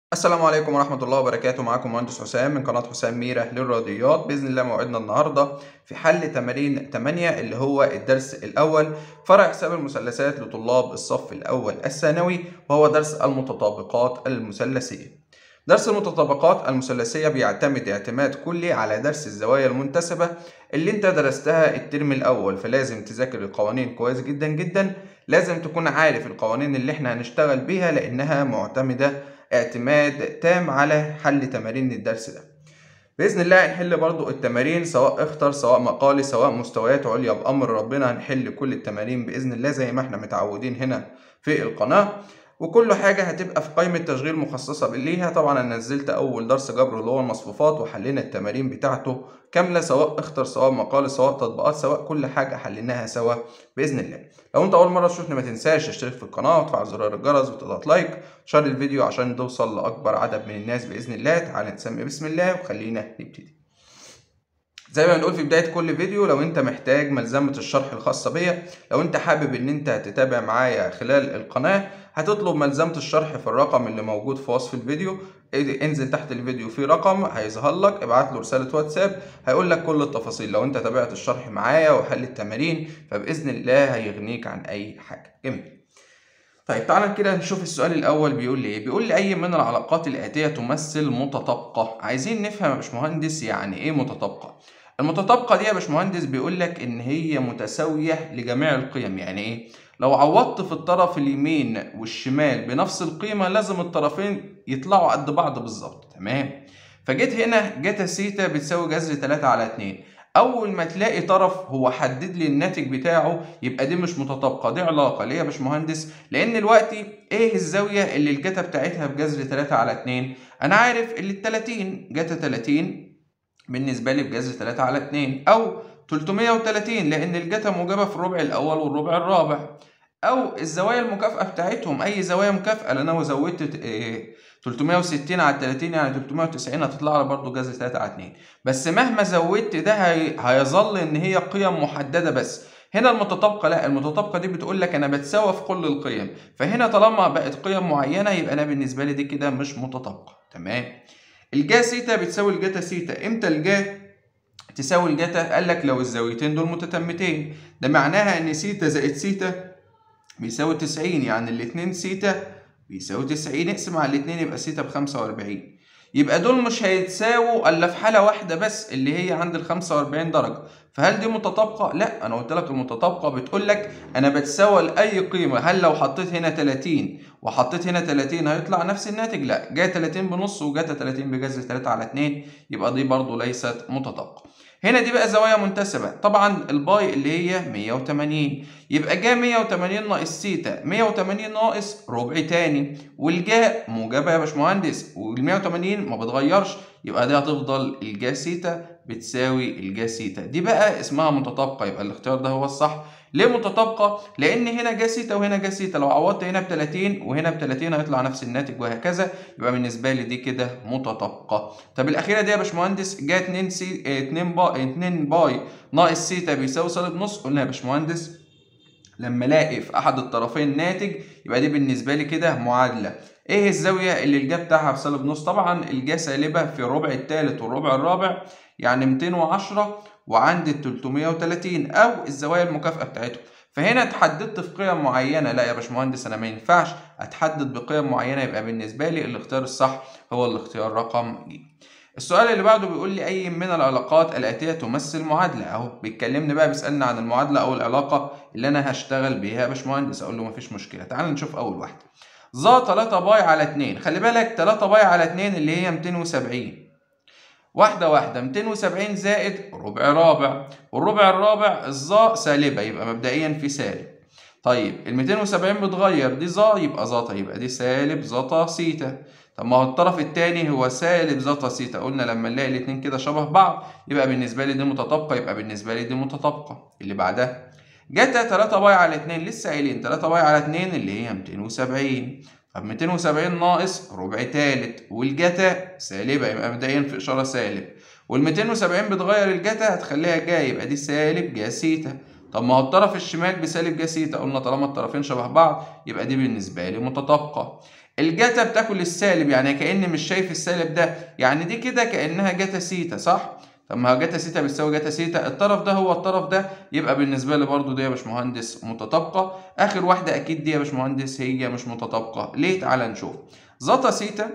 السلام عليكم ورحمة الله وبركاته معاكم مهندس حسام من قناة حسام ميرة للرياضيات بإذن الله موعدنا النهاردة في حل تمارين 8 اللي هو الدرس الأول فرع حساب المثلثات لطلاب الصف الأول الثانوي وهو درس المتطابقات المثلثية درس المتطابقات المثلثية بيعتمد اعتماد كلي على درس الزوايا المنتسبة اللي انت درستها الترم الأول فلازم تذاكر القوانين كويس جدا جدا لازم تكون عارف القوانين اللي احنا هنشتغل بيها لأنها معتمدة اعتماد تام على حل تمارين الدرس ده بإذن الله هنحل برضو التمارين سواء اختر سواء مقالي سواء مستويات عليا بأمر ربنا هنحل كل التمارين بإذن الله زي ما احنا متعودين هنا في القناة وكل حاجة هتبقى في قائمة تشغيل مخصصة ليها طبعا أنا نزلت أول درس جبر اللي هو المصفوفات وحلينا التمارين بتاعته كاملة سواء اختر سواء مقال سواء تطبيقات سواء كل حاجة حليناها سوا بإذن الله لو أنت أول مرة تشوفني ما تنساش تشترك في القناة وتفعل زرار الجرس وتضغط لايك وشير الفيديو عشان توصل لأكبر عدد من الناس بإذن الله تعالى نسمي بسم الله وخلينا نبتدي زي ما بنقول في بداية كل فيديو لو انت محتاج ملزمة الشرح الخاصة بيا لو انت حابب ان انت تتابع معايا خلال القناة هتطلب ملزمة الشرح في الرقم اللي موجود في وصف الفيديو انزل تحت الفيديو في رقم هيظهر لك ابعت له رسالة واتساب هيقول لك كل التفاصيل لو انت تابعت الشرح معايا وحل التمارين فبإذن الله هيغنيك عن اي حاجة جميل طيب تعالى كده نشوف السؤال الأول بيقول لي إيه؟ بيقول لي أي من العلاقات الآتية تمثل متطابقة، عايزين نفهم يا باشمهندس يعني إيه متطابقة؟ المتطابقة دي يا باشمهندس بيقول لك إن هي متساوية لجميع القيم، يعني إيه؟ لو عوضت في الطرف اليمين والشمال بنفس القيمة لازم الطرفين يطلعوا قد بعض بالظبط، تمام؟ فجيت هنا جتا سيتا بتساوي جذر 3 على 2 اول ما تلاقي طرف هو حدد لي الناتج بتاعه يبقى دي مش متطابقه دي علاقه ليه يا باشمهندس لان دلوقتي ايه الزاويه اللي الجتا بتاعتها بجذر 3 على 2 انا عارف اللي ال 30 جتا 30 بالنسبه لي بجذر 3 على 2 او 330 لان الجتا موجبه في الربع الاول والربع الرابع او الزوايا المكافئه بتاعتهم اي زوايا مكافئه لان انا زودت إيه 360 على 30 يعني 390 هتطلع لي برضه جذر 3 على 2 بس مهما زودت ده هي... هيظل ان هي قيم محدده بس هنا المتطابقه لا المتطابقه دي بتقول لك انا بتساوى في كل القيم فهنا طالما بقت قيم معينه يبقى انا بالنسبه لي دي كده مش متطابقه تمام الجا سيتا بتساوي الجاتا سيتا امتى الجا تساوي الجاتا قال لك لو الزاويتين دول متتمتين ده معناها ان سيتا زائد سيتا بيساوي 90 يعني الاتنين سيتا بيساوي 90 اقسم على الاتنين يبقى سيتا ب 45 يبقى دول مش هيتساووا الا في حاله واحده بس اللي هي عند ال 45 درجه فهل دي متطابقه لا انا قلت لك المتطابقه بتقول لك انا بتساوى لاي قيمه هل لو حطيت هنا 30 وحطيت هنا 30 هيطلع نفس الناتج لا جاي 30 بنص وجات 30 بجذر 3 على 2 يبقى دي برضو ليست متطابقه هنا دي بقى زوايا منتسبة طبعا الباي اللي هي 180 يبقى جا 180 ناقص سيتا 180 ناقص ربع تاني والجا موجبة يا باشمهندس وال 180 ما بتغيرش يبقى دي هتفضل الجا سيتا بتساوي الجا سيتا دي بقى اسمها متطابقة يبقى الاختيار ده هو الصح ليه متطابقة؟ لأن هنا جا سيتا وهنا جا سيتا لو عوضت هنا ب 30 وهنا ب 30 هيطلع نفس الناتج وهكذا يبقى بالنسبة لي دي كده متطابقة. طب الأخيرة دي يا باشمهندس جا 2 سي 2 باي 2 باي ناقص سيتا بيساوي سالب نص قلنا يا باشمهندس لما الاقي في أحد الطرفين ناتج يبقى دي بالنسبة لي كده معادلة. ايه الزاوية اللي الجا بتاعها بسالب نص؟ طبعا الجا سالبة في الربع الثالث والربع الرابع يعني 210 وعند ال 330 او الزوايا المكافئه بتاعتهم فهنا اتحددت في قيم معينه لا يا باشمهندس انا ما ينفعش اتحدد بقيم معينه يبقى بالنسبه لي الاختيار الصح هو الاختيار رقم ج السؤال اللي بعده بيقول لي اي من العلاقات الاتيه تمثل معادله اهو بيتكلمني بقى بيسالني عن المعادله او العلاقه اللي انا هشتغل بيها يا باشمهندس اقول له مفيش مشكله تعال نشوف اول واحده ظا 3 باي على 2 خلي بالك 3 باي على 2 اللي هي 270 واحدة واحدة 270 زائد ربع رابع والربع الرابع الظا سالبة يبقى مبدئيا في سالب طيب ال 270 بتغير دي ظا يبقى زاتا يبقى دي سالب زاتا سيتا طب ما هو الطرف التاني هو سالب زاتا سيتا قلنا لما نلاقي الاتنين كده شبه بعض يبقى بالنسبة لي دي متطابقة يبقى بالنسبة لي دي متطابقة اللي بعدها جتا 3 باي على 2 لسه قايلين 3 باي على 2 اللي هي 270 طب 270 ناقص ربع تالت والجتا سالبة يبقى مبدئيا في إشارة سالب وال 270 بتغير الجتا هتخليها جا يبقى دي سالب جا سيتا طب ما هو الطرف الشمال بسالب جا سيتا قلنا طالما الطرفين شبه بعض يبقى دي بالنسبة لي متطابقة الجتا بتاكل السالب يعني كأني مش شايف السالب ده يعني دي كده كأنها جتا سيتا صح؟ طب ما هو جتا سيتا بتساوي جتا سيتا الطرف ده هو الطرف ده يبقى بالنسبه لي برضو دي يا باشمهندس متطابقه اخر واحده اكيد دي يا باشمهندس هي مش متطابقه ليه تعالى نشوف زتا سيتا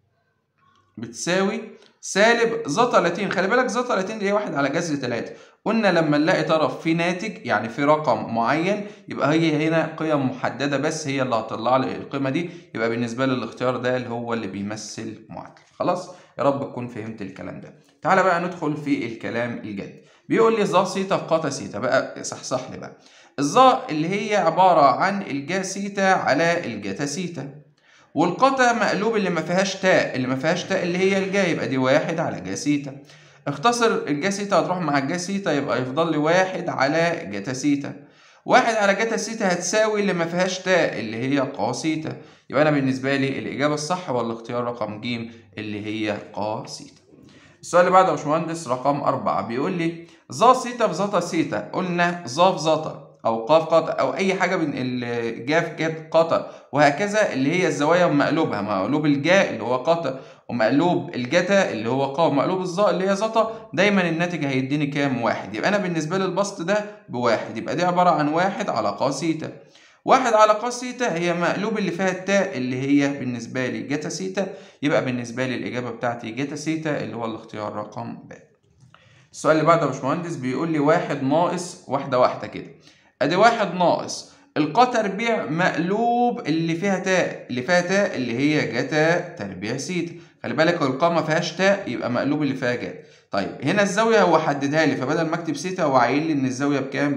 بتساوي سالب زتا 30 خلي بالك زتا 30 دي هي واحد على جذر 3 قلنا لما نلاقي طرف فيه ناتج يعني في رقم معين يبقى هي هنا قيم محدده بس هي اللي هتطلع لي القيمه دي يبقى بالنسبه لي الاختيار ده اللي هو اللي بيمثل معادله خلاص يا رب تكون فهمت الكلام ده تعالى بقى ندخل في الكلام الجد بيقول لي ظا سيتا في قاتا سيتا بقى صحصح لي بقى الظا اللي هي عباره عن الجا سيتا على الجاتا سيتا والقطع مقلوب اللي ما فيهاش تاء اللي ما فيهاش تاء اللي هي الجا يبقى دي واحد على جا سيتا اختصر الجا سيتا هتروح مع الجا سيتا يبقى يفضل لي واحد على جاتا سيتا واحد على جاتا سيتا هتساوي اللي ما فيهاش تاء اللي هي قا سيتا يبقى انا بالنسبه لي الاجابه الصح هو الاختيار رقم ج اللي هي قا سيتا السؤال اللي بعده يا باشمهندس رقم أربعة بيقول لي ظا سيتا في زتا سيتا قلنا ظا في زتا أو قاف قطع أو أي حاجة من الجاف جات قطع وهكذا اللي هي الزوايا ومقلوبها مقلوب الجاء اللي هو قطع ومقلوب الجتا اللي هو قا ومقلوب الظا اللي هي زتا دايما الناتج هيديني كام واحد يبقى أنا بالنسبة لي البسط ده بواحد يبقى دي عبارة عن واحد على قا سيتا واحد على قاس سيتا هي مقلوب اللي فيها التاء اللي هي بالنسبة لي جتا سيتا يبقى بالنسبة لي الإجابة بتاعتي جتا سيتا اللي هو الاختيار رقم ب. السؤال اللي بعده يا باشمهندس بيقول لي واحد ناقص واحدة واحدة كده أدي واحد ناقص القا تربيع مقلوب اللي فيها تاء اللي فيها تاء اللي هي جتا تربيع سيتا خلي بالك القا ما فيهاش تاء يبقى مقلوب اللي فيها جتا طيب هنا الزاوية هو حددها لي فبدل ما اكتب سيتا هو عايل لي إن الزاوية بكام؟ ب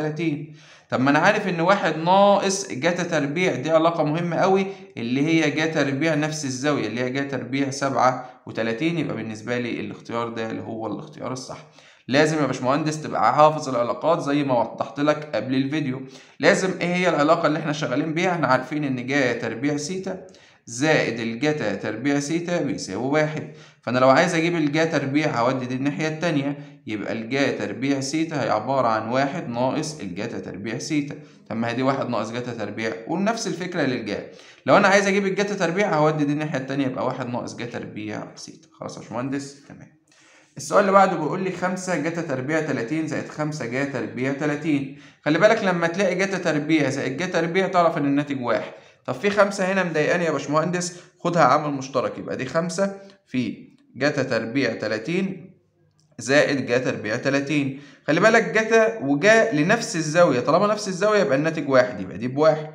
37 طب ما انا عارف ان واحد ناقص جاتا تربيع دي علاقة مهمة قوي اللي هي جا تربيع نفس الزاوية اللي هي جا تربيع سبعة وتلاتين يبقى بالنسبة لي الاختيار ده اللي هو الاختيار الصح لازم يا باشمهندس تبقى حافظ العلاقات زي ما وضحت لك قبل الفيديو لازم ايه هي العلاقة اللي احنا شغالين بيها احنا عارفين ان جا تربيع سيتا زائد الجتا تربيع سيتا بيساوي واحد فانا لو عايز اجيب الجا تربيع هودي دي الناحية التانية يبقى الجا تربيع سيتا هي عبارة عن واحد ناقص الجاتا تربيع سيتا طب ما هي دي واحد ناقص جاتا تربيع ونفس الفكرة للجا لو انا عايز اجيب الجاتا تربيع هودي دي الناحية التانية يبقى واحد ناقص جا تربيع سيتا خلاص يا باشمهندس تمام السؤال اللي بعده بيقول لي 5 جاتا تربيع 30 زائد 5 جا تربيع 30 خلي بالك لما تلاقي جاتا تربيع زائد جا تربيع تعرف ان الناتج واحد طب في خمسة هنا مضايقاني يا باشمهندس خدها عامل مشترك يبقى دي خمسة في جاتا تربيع 30 زائد جا تربيع 30 خلي بالك جاتا وجا لنفس الزاوية طالما نفس الزاوية يبقى الناتج واحد يبقى دي بواحد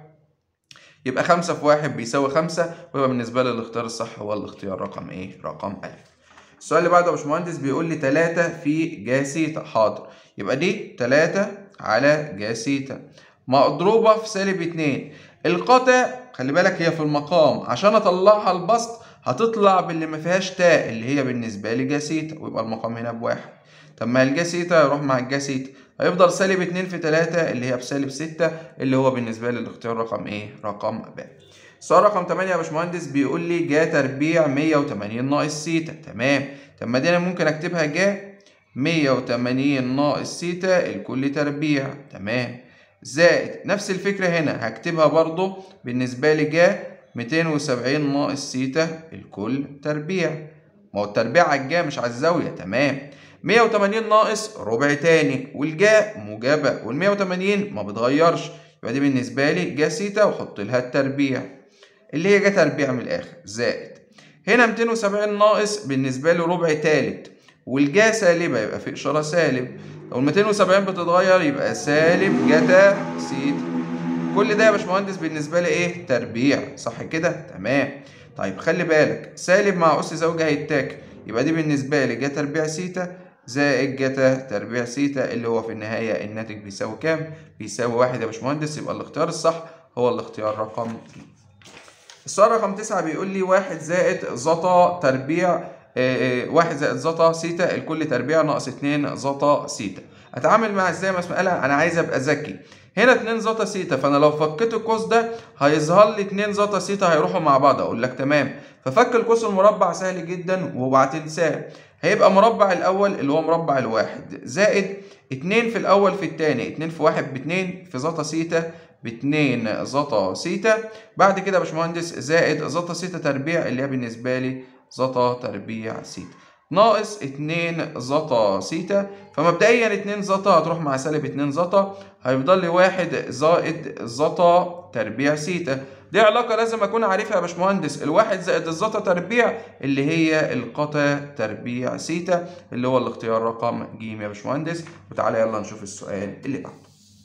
يبقى خمسة في واحد بيساوي خمسة ويبقى بالنسبة لي الاختيار الصح هو الاختيار رقم ايه؟ رقم ألف. السؤال اللي بعده يا باشمهندس بيقول لي تلاتة في جا سيتا حاضر يبقى دي تلاتة على جا سيتا مضروبة في سالب اتنين القطع خلي بالك هي في المقام عشان اطلعها البسط هتطلع باللي ما فيهاش تاء اللي هي بالنسبه لي جاسيتا ويبقى المقام هنا بواحد طب ما الجاسيتا يروح مع الجاسيتا هيفضل سالب اتنين في تلاتة اللي هي بسالب ستة اللي هو بالنسبة لي الاختيار رقم ايه؟ رقم ب. السؤال رقم 8 يا باشمهندس بيقول لي جا تربيع 180 ناقص سيتا تمام طب ما دي انا ممكن اكتبها جا 180 ناقص سيتا الكل تربيع تمام زائد نفس الفكرة هنا هكتبها برضو بالنسبة لي جا 270 ناقص سيتا الكل تربيع ما هو التربيع على الجا مش على الزاوية تمام 180 ناقص ربع تاني والجا موجبة وال 180 ما بتغيرش يبقى دي بالنسبة لي جا سيتا وحط لها التربيع اللي هي جا تربيع من الآخر زائد هنا 270 ناقص بالنسبة لي ربع تالت والجا سالبة يبقى في إشارة سالب لو ال 270 بتتغير يبقى سالب جتا سيتا كل ده يا باشمهندس بالنسبة لي إيه؟ تربيع صح كده؟ تمام طيب خلي بالك سالب مع أس زوجة هيتاكل يبقى دي بالنسبة لي جا تربيع سيتا زائد جتا تربيع سيتا اللي هو في النهاية الناتج بيساوي كام؟ بيساوي واحد يا باشمهندس يبقى الاختيار الصح هو الاختيار رقم السؤال رقم تسعة بيقول لي واحد زائد زتا تربيع واحد زائد زتا سيتا الكل تربيع ناقص اتنين زتا سيتا اتعامل مع ازاي مسألة انا عايز ابقى ذكي هنا 2 زتا سيتا فانا لو فكيت القوس ده هيظهر لي 2 زتا سيتا هيروحوا مع بعض اقول لك تمام ففك القوس المربع سهل جدا وهتنساه هيبقى مربع الاول اللي هو مربع الواحد زائد 2 في الاول في الثاني 2 في 1 ب 2 في زتا سيتا ب 2 زتا سيتا بعد كده يا باشمهندس زائد زتا سيتا تربيع اللي هي بالنسبة لي زتا تربيع سيتا ناقص 2 زتا سيتا فمبدئيا 2 زتا هتروح مع سالب 2 زتا هيفضل لي 1 زائد زتا تربيع سيتا دي علاقة لازم أكون عارفها يا باشمهندس الواحد زائد الزتا تربيع اللي هي القتا تربيع سيتا اللي هو الاختيار رقم ج يا باشمهندس وتعالى يلا نشوف السؤال اللي بعده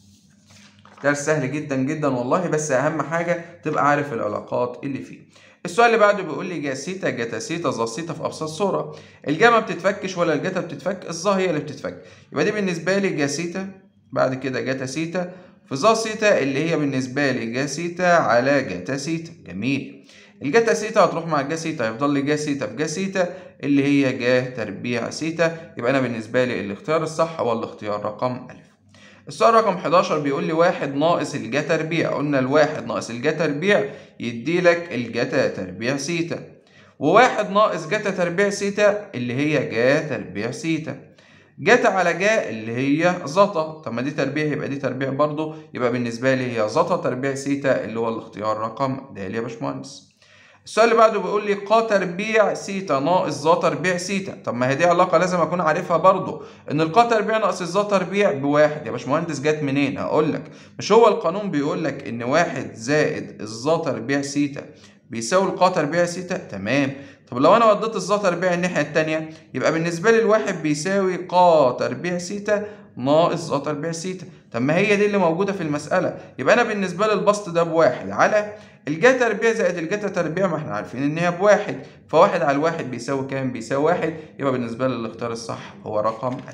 درس سهل جدا جدا والله بس أهم حاجة تبقى عارف العلاقات اللي فيه السؤال اللي بعده بيقول لي جا سيتا جتا سيتا ظا سيتا في ابسط صوره الجا ما بتتفكش ولا الجتا بتتفك الظا هي اللي بتتفك يبقى دي بالنسبه لي جا سيتا بعد كده جتا سيتا في ظا سيتا اللي هي بالنسبه لي جا سيتا على جتا سيتا جميل الجتا سيتا هتروح مع جا سيتا هيفضل لي جا سيتا في جا سيتا اللي هي جا تربيع سيتا يبقى انا بالنسبه لي الاختيار الصح هو الاختيار رقم الف السؤال رقم 11 بيقول لي واحد ناقص الجا تربيع قلنا الواحد ناقص الجا تربيع يدي لك الجتا تربيع سيتا وواحد ناقص جتا تربيع سيتا اللي هي جا تربيع سيتا جتا على جا اللي هي زتا طب ما دي تربيع يبقى دي تربيع برضه يبقى بالنسبة لي هي زتا تربيع سيتا اللي هو الاختيار رقم د يا باشمهندس السؤال اللي بعده بيقول لي ق تربيع سيتا ناقص ظ تربيع سيتا طب ما هي دي علاقه لازم اكون عارفها برضو ان الق تربيع ناقص الظ تربيع بواحد يا باشمهندس جت منين هقول لك مش هو القانون بيقول لك ان واحد زائد الظ تربيع سيتا بيساوي الق تربيع سيتا تمام طب لو انا وديت الظ تربيع الناحيه التانية يبقى بالنسبه لي الواحد بيساوي ق تربيع سيتا ناقص ظ تربيع سيتا طب ما هي دي اللي موجوده في المساله يبقى انا بالنسبه لي البسط ده بواحد على الجا تربيع زائد الجتا تربيع ما احنا عارفين ان هي بواحد فواحد على الواحد بيساوي كام بيساوي واحد يبقى بالنسبه لي الاختيار الصح هو رقم ألف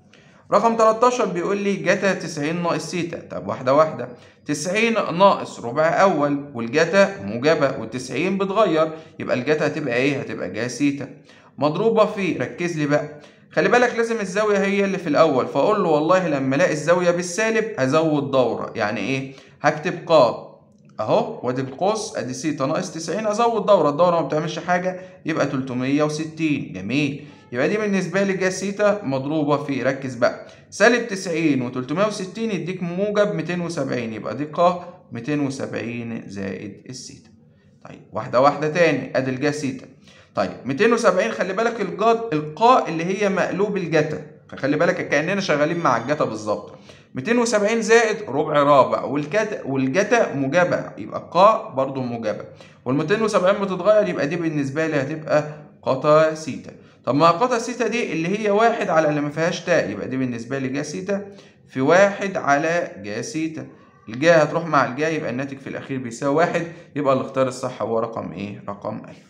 رقم 13 بيقول لي جتا 90 ناقص سيتا طب واحده واحده 90 ناقص ربع اول والجتا موجبه وال90 بتغير يبقى الجتا هتبقى ايه هتبقى جا سيتا مضروبه في ركز لي بقى خلي بالك لازم الزاويه هي اللي في الاول فاقول له والله لما الاقي الزاويه بالسالب هزود دوره يعني ايه هكتب ق اهو وادي القوس ادي سيتا ناقص 90 ازود دوره الدوره ما بتعملش حاجه يبقى 360 جميل يبقى دي بالنسبه لي جا سيتا مضروبه في ركز بقى سالب 90 و360 يديك موجب 270 يبقى دي ق 270 زائد السيتا طيب واحده واحده تاني ادي الجا سيتا طيب 270 خلي بالك الجاد القاء اللي هي مقلوب الجتا فخلي بالك كاننا شغالين مع الجتا بالظبط 270 زائد ربع رابع والكت والجتا موجبة يبقى ق برضو موجبة وال 270 بتتغير يبقى دي بالنسبة لي هتبقى قطا سيتا طب ما قطا سيتا دي اللي هي واحد على اللي ما فيهاش تاء يبقى دي بالنسبة لي جا سيتا في واحد على جا سيتا الجا هتروح مع الجا يبقى الناتج في الأخير بيساوي واحد يبقى الاختيار الصح هو رقم إيه؟ رقم ألف.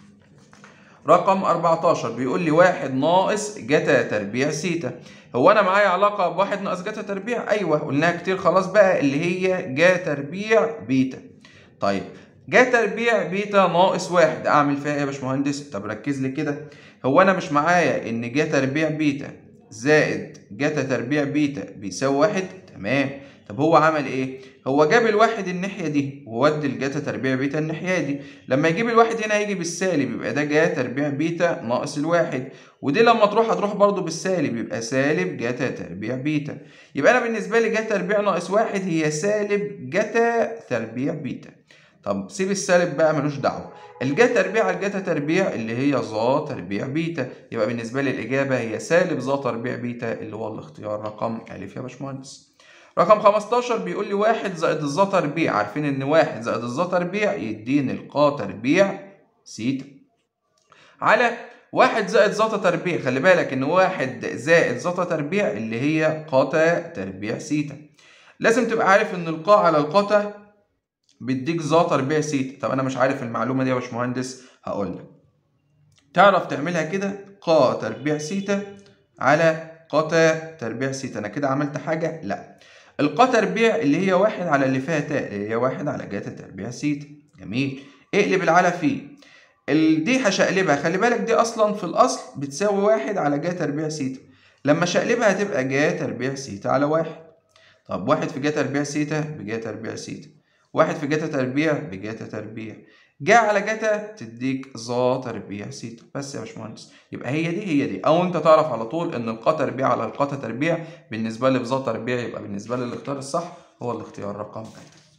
رقم 14 بيقول لي واحد ناقص جتا تربيع سيتا هو انا معايا علاقه بواحد ناقص جتا تربيع ايوه قلناها كتير خلاص بقى اللي هي جا تربيع بيتا طيب جا تربيع بيتا ناقص واحد اعمل فيها ايه يا باشمهندس طب ركز لي كده هو انا مش معايا ان جا تربيع بيتا زائد جتا تربيع بيتا بيساوي واحد تمام طب هو عمل ايه هو جاب الواحد الناحيه دي وودي الجاتا تربيع بيتا الناحيه دي لما يجيب الواحد هنا هيجي بالسالب يبقى ده جا تربيع بيتا ناقص الواحد ودي لما تروح هتروح برضو بالسالب يبقى سالب جاتا تربيع بيتا يبقى انا بالنسبه لي جاتا تربيع ناقص واحد هي سالب جاتا تربيع بيتا طب سيب السالب بقى ملوش دعوه الجا تربيع على الجاتا تربيع اللي هي ظا تربيع بيتا يبقى بالنسبه لي الاجابه هي سالب ظا تربيع بيتا اللي هو الاختيار رقم الف يا باشمهندس رقم 15 بيقول لي واحد زائد الظا تربيع عارفين ان واحد زائد الظا تربيع يديني القا تربيع سيتا على واحد زائد زاتا تربيع خلي بالك ان واحد زائد زاتا تربيع اللي هي قاتا تربيع سيتا لازم تبقى عارف ان القاء على القاتا بيديك زا تربيع سيتا طب انا مش عارف المعلومه دي يا باشمهندس هقول لك تعرف تعملها كده قا تربيع سيتا على قاتا تربيع سيتا انا كده عملت حاجه لا القا تربيع اللي هي واحد على اللي فيها تاء اللي هي واحد على جاتا تربيع سيتا جميل اقلب العلى فيه دي هشقلبها خلي بالك دي اصلا في الاصل بتساوي واحد على جا تربيع سيتا لما شقلبها هتبقى جا تربيع سيتا على واحد طب واحد في جا تربيع سيتا بجا تربيع سيتا واحد في جاتا تربيع بجاتا تربيع جا على جاتا تديك ظا تربيع سيتا بس يا باشمهندس يبقى هي دي هي دي او انت تعرف على طول ان القا تربيع على القاتا تربيع بالنسبه لي بظا تربيع يبقى بالنسبه لي الاختيار الصح هو الاختيار رقم ألف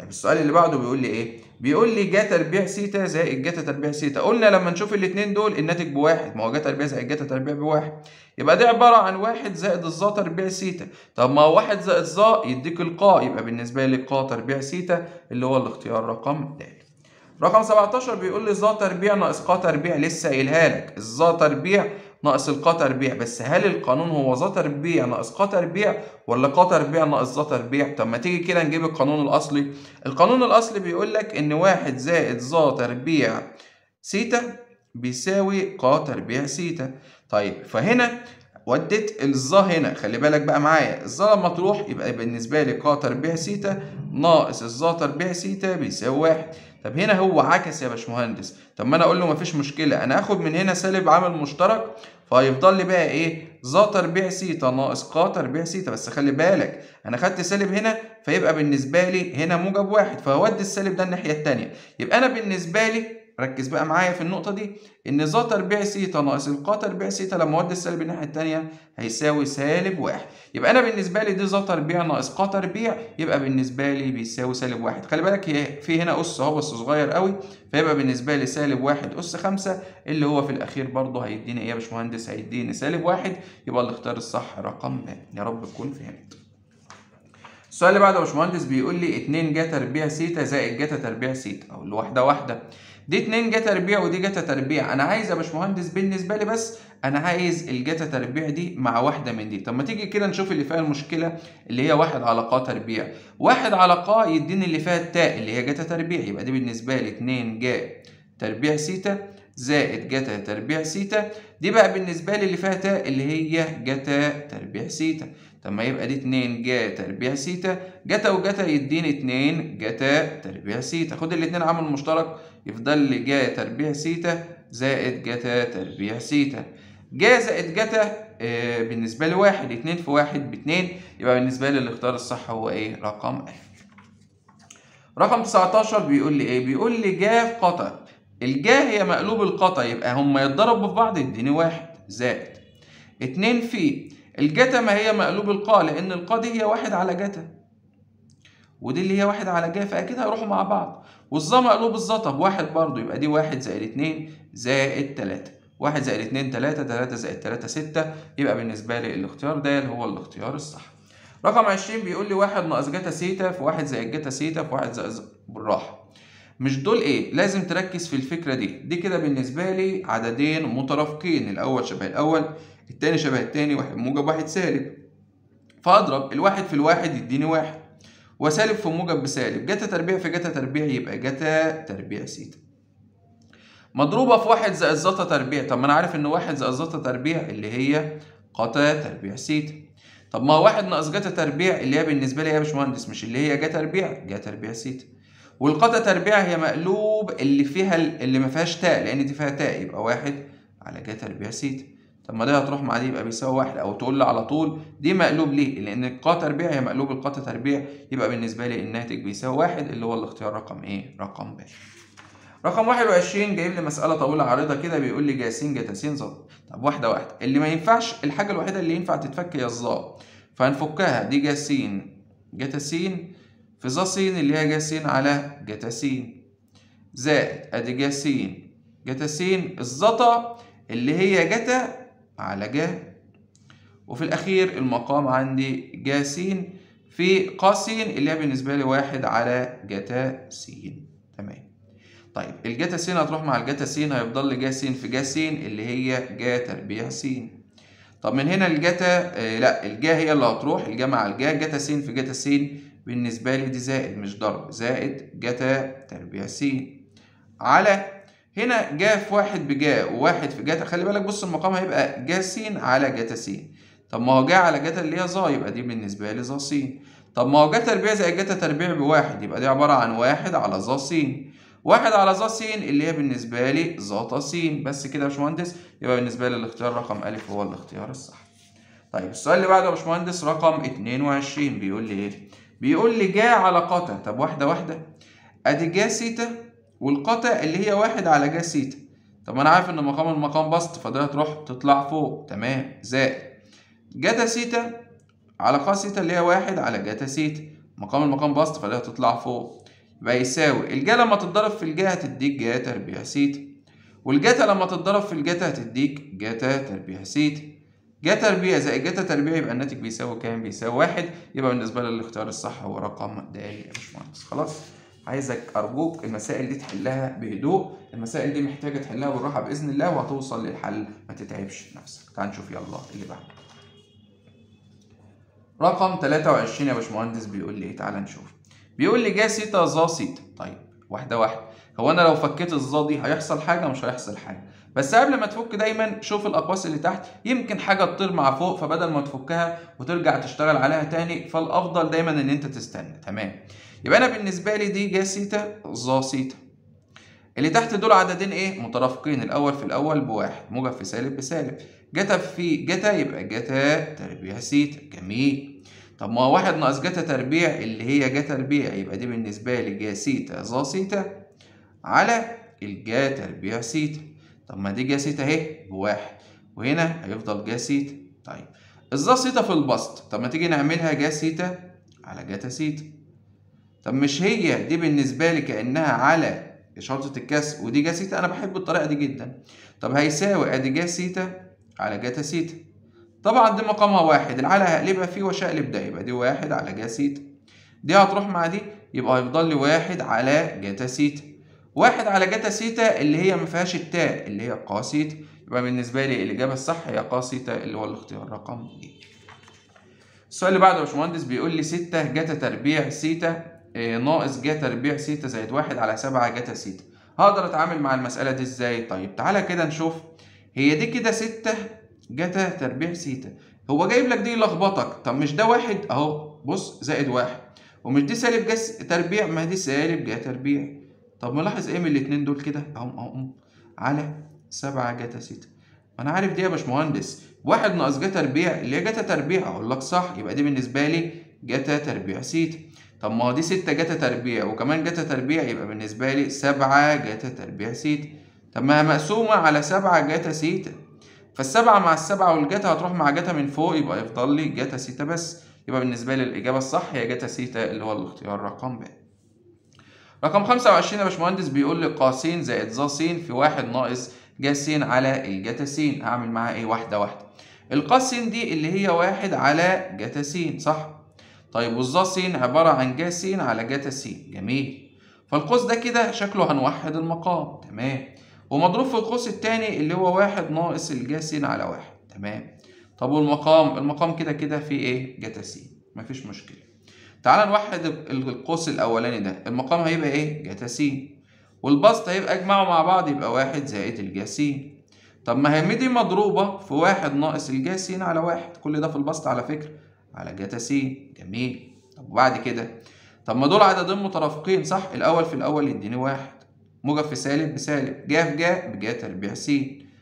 طيب السؤال اللي بعده بيقول لي ايه بيقول لي جا تربيع سيتا زائد جاتا تربيع سيتا قلنا لما نشوف الاثنين دول الناتج بواحد ما هو جا تربيع زائد جاتا تربيع بواحد يبقى دي عباره عن واحد زائد الظا تربيع سيتا طب ما هو واحد زائد ظا يديك القاء يبقى بالنسبه لي قا تربيع سيتا اللي هو الاختيار رقم د رقم 17 بيقول لي ظا تربيع ناقص قا تربيع لسه قايلها لك الظا تربيع ناقص القا تربيع بس هل القانون هو ظا تربيع ناقص قا تربيع ولا قا تربيع ناقص ظا تربيع طب ما تيجي كده نجيب القانون الاصلي القانون الاصلي بيقول لك ان واحد زائد ظا تربيع سيتا بيساوي قا تربيع سيتا طيب فهنا وديت الظا هنا خلي بالك بقى معايا الظا لما تروح يبقى بالنسبه لي قا تربيع سيتا ناقص الظا تربيع سيتا بيساوي واحد طب هنا هو عكس يا باشمهندس طب ما انا اقول له مفيش مشكله انا هاخد من هنا سالب عامل مشترك فهيفضل لي بقى ايه ظا تربيع سيتا ناقص قا تربيع سيتا بس خلي بالك انا خدت سالب هنا فيبقى بالنسبه لي هنا موجب واحد فهودي السالب ده الناحيه الثانيه يبقى انا بالنسبه لي ركز بقى معايا في النقطة دي إن ظا تربيع سيتا ناقص القا تربيع سيتا لما أودي السالب الناحية التانية هيساوي سالب واحد يبقى أنا بالنسبة لي دي ظا تربيع ناقص قا تربيع يبقى بالنسبة لي بيساوي سالب واحد خلي بالك هي في هنا أس أهو بس صغير قوي فيبقى بالنسبة لي سالب واحد أس خمسة اللي هو في الأخير برضه هيديني إيه يا باشمهندس هيديني سالب واحد يبقى الاختيار الصح رقم ب يا رب تكون فهمت. السؤال اللي بعده يا باشمهندس بيقول لي 2 جا تربيع سيتا زائد جاتا تربيع سيتا أو الواحدة واحدة دي 2 جا تربيع ودي جاتا تربيع انا عايز يا باشمهندس بالنسبه لي بس انا عايز الجاتا تربيع دي مع واحده من دي طب ما تيجي كده نشوف اللي فيها المشكله اللي هي واحد على قا تربيع واحد على قا يديني اللي فيها التاء اللي هي جاتا تربيع يبقى دي بالنسبه لي 2 جا تربيع سيتا زائد جاتا تربيع سيتا دي بقى بالنسبه لي اللي فيها تاء اللي هي جاتا تربيع سيتا طب ما يبقى دي 2 جا تربيع سيتا جاتا وجاتا يديني 2 جاتا تربيع سيتا خد الاتنين عامل مشترك يفضل لي جا تربيع سيتا زائد جاتا تربيع سيتا جا زائد جاتا آه بالنسبة لي واحد اتنين في واحد باتنين يبقى بالنسبة لي الاختيار الصح هو ايه رقم ألف رقم 19 بيقول لي ايه بيقول لي جا في قطا الجا هي مقلوب القطا يبقى هما يتضربوا في بعض يديني واحد زائد اتنين في الجتا ما هي مقلوب القا لان القا دي هي واحد على جتا ودي اللي هي واحد على جا فاكيد هيروحوا مع بعض والظا مقلوب الظا طب واحد برضو يبقى دي واحد زائد اتنين زائد تلاتة واحد زائد اتنين تلاتة تلاتة زائد تلاتة ستة يبقى بالنسبة لي الاختيار ده هو الاختيار الصح رقم عشرين بيقول لي واحد ناقص جاتا سيتا في واحد زائد جاتا سيتا في واحد زائد بالراحة مش دول ايه لازم تركز في الفكرة دي دي كده بالنسبة لي عددين مترافقين الأول شبه الأول التاني شبه التاني واحد موجب واحد سالب فأضرب الواحد في الواحد يديني واحد وسالب في موجب بسالب جاتا تربيع في جاتا تربيع يبقى جاتا تربيع سيتا مضروبة في واحد زائد زتا تربيع طب ما أنا عارف إن واحد زائد زتا تربيع اللي هي قتا تربيع سيتا طب ما هو واحد ناقص جاتا تربيع اللي هي بالنسبة لي يا باشمهندس مش اللي هي جا تربيع جا تربيع سيتا والقتا تربيع هي مقلوب اللي فيها اللي ما فيهاش تاء لأن دي فيها تاء يبقى واحد على جا تربيع سيتا طب ما دي هتروح مع دي يبقى بيساوي واحد او تقول لي على طول دي مقلوب ليه؟ لان القا تربيع هي مقلوب القا تربيع يبقى بالنسبه لي الناتج بيساوي واحد اللي هو الاختيار رقم ايه؟ رقم ب. رقم 21 جايب لي مساله طويله عريضه كده بيقول لي جاسين جتاسين ظا طب واحده واحده اللي ما ينفعش الحاجه الوحيده اللي ينفع تتفك هي الظا فهنفكها دي جاسين جتاسين في ظا س اللي هي جاسين على جتاسين زائد ادي جاسين جتاسين الزتا اللي هي جتا على جا وفي الأخير المقام عندي جا س في ق س اللي هي بالنسبة لي واحد على جتا س تمام طيب الجتا س هتروح مع الجتا س هيفضل لي جا س في جا س اللي هي جا تربيع س طب من هنا الجتا آه لا الجا هي اللي هتروح الجا مع الجا جتا س في جتا س بالنسبة لي دي زائد مش ضرب زائد جتا تربيع س على هنا جا في واحد بجا وواحد في جاتا خلي بالك بص المقام هيبقى جا س على جاتا س طب ما هو جا على جاتا اللي هي ظا يبقى دي بالنسبة لي ظا س طب ما هو جا تربيع زائد جاتا تربيع بواحد يبقى دي عبارة عن واحد على ظا س واحد على ظا س اللي هي بالنسبة لي ظا س بس كده يا باشمهندس يبقى بالنسبة لي الاختيار رقم أ هو الاختيار الصح. طيب السؤال اللي بعده يا باشمهندس رقم 22 بيقول لي إيه؟ بيقول لي جا على قتا طب واحدة واحدة أدي جا سيتا والقتا اللي هي واحد على جا سيتا طب انا عارف ان مقام المقام بسط فده هتروح تطلع فوق تمام زائد جاتا سيتا على قا سيتا اللي هي واحد على جاتا سيتا مقام المقام بسط فده هتطلع فوق يبقى يساوي الجا لما تتضرب في الجا هتديك جا تربيع سيتا والجاتا لما تتضرب في الجاتا هتديك جاتا تربيع سيتا جا تربيع زائد جاتا تربيع يبقى الناتج بيساوي كام؟ بيساوي واحد يبقى بالنسبة لي الاختيار الصح هو رقم د يا باشمهندس خلاص؟ عايزك أرجوك المسائل دي تحلها بهدوء، المسائل دي محتاجة تحلها بالراحة بإذن الله وهتوصل للحل ما تتعبش نفسك، تعال نشوف يلا اللي بعده. رقم 23 يا باشمهندس بيقول لي إيه؟ تعال نشوف. بيقول لي جا سيتا ظا سيتا، طيب واحدة واحدة، هو أنا لو فكيت الظا دي هيحصل حاجة مش هيحصل حاجة. بس قبل ما تفك دايما شوف الاقواس اللي تحت يمكن حاجه تطير مع فوق فبدل ما تفكها وترجع تشتغل عليها تاني فالافضل دايما ان انت تستنى تمام يبقى انا بالنسبه لي دي جا سيتا ظا سيتا اللي تحت دول عددين ايه مترافقين الاول في الاول بواحد موجب في سالب بسالب جتا في جتا يبقى جتا تربيع سيتا جميل طب ما هو واحد ناقص جتا تربيع اللي هي جا تربيع يبقى دي بالنسبه لي جا سيتا ظا سيتا على الجا تربيع سيتا طب ما دي جا سيتا اهي بواحد وهنا هيفضل جا سيتا طيب الظا سيتا في البسط طب ما تيجي نعملها جا سيتا على جاتا سيتا طب مش هي دي بالنسبه لي كانها على شرطة الكسر ودي جا سيتا انا بحب الطريقه دي جدا طب هيساوي ادي جا سيتا على جاتا سيتا طبعا دي مقامها واحد العلى هقلبها فيه واشقلب ده يبقى دي واحد على جا سيتا دي هتروح مع دي يبقى هيفضل لي واحد على جاتا سيتا واحد على جاتا سيتا اللي هي ما فيهاش التاء اللي هي قا سيتا يبقى بالنسبة لي الإجابة الصح هي قا سيتا اللي هو الاختيار رقم ج. السؤال اللي بعده يا باشمهندس بيقول لي ستة جاتا تربيع سيتا آه، ناقص جا تربيع سيتا زائد واحد على سبعة جاتا سيتا هقدر أتعامل مع المسألة دي إزاي؟ طيب تعالى كده نشوف هي دي كده ستة جاتا تربيع سيتا هو جايب لك دي يلخبطك طب مش ده واحد أهو بص زائد واحد ومش دي سالب جا تربيع ما دي سالب جا تربيع طب ملاحظ ايه من الاتنين دول كده اهم اهم على سبعة جاتا سيتا انا عارف دي يا باشمهندس واحد ناقص جاتا تربيع اللي هي جاتا تربيع اقول لك صح يبقى دي بالنسبه لي جاتا تربيع سيتا طب ما هو دي ستة جاتا تربيع وكمان جاتا تربيع يبقى بالنسبه لي سبعة جاتا تربيع سيتا طب ما هي مقسومه على سبعة جاتا سيتا فالسبعة مع السبعة والجاتا هتروح مع جاتا من فوق يبقى يفضل لي جاتا سيتا بس يبقى بالنسبة لي الإجابة الصح هي جاتا سيتا اللي هو الاختيار رقم ب. رقم 25 يا باشمهندس بيقول لي ق س زائد ظ س في واحد ناقص ج س على الجتا س هعمل معاها ايه واحدة واحدة الق س دي اللي هي واحد على جتا س صح طيب والظ س عبارة عن ج س على جتا س جميل فالقوس ده كده شكله هنوحد المقام تمام ومضروب في القوس التاني اللي هو واحد ناقص الج س على واحد تمام طب والمقام المقام كده كده فيه ايه جتا س مفيش مشكلة تعال نوحد القوس الاولاني ده المقام هيبقى ايه جتا س والبسط هيبقى اجمعوا مع بعض يبقى واحد زائد الجا س طب ما هي دي مضروبة في واحد ناقص الجا س على واحد كل ده في البسط على فكرة على جتا س جميل طب وبعد كده طب ما دول عددين مترافقين صح الأول في الأول يديني واحد موجب في سالب بسالب جا في جا بجا تربيع س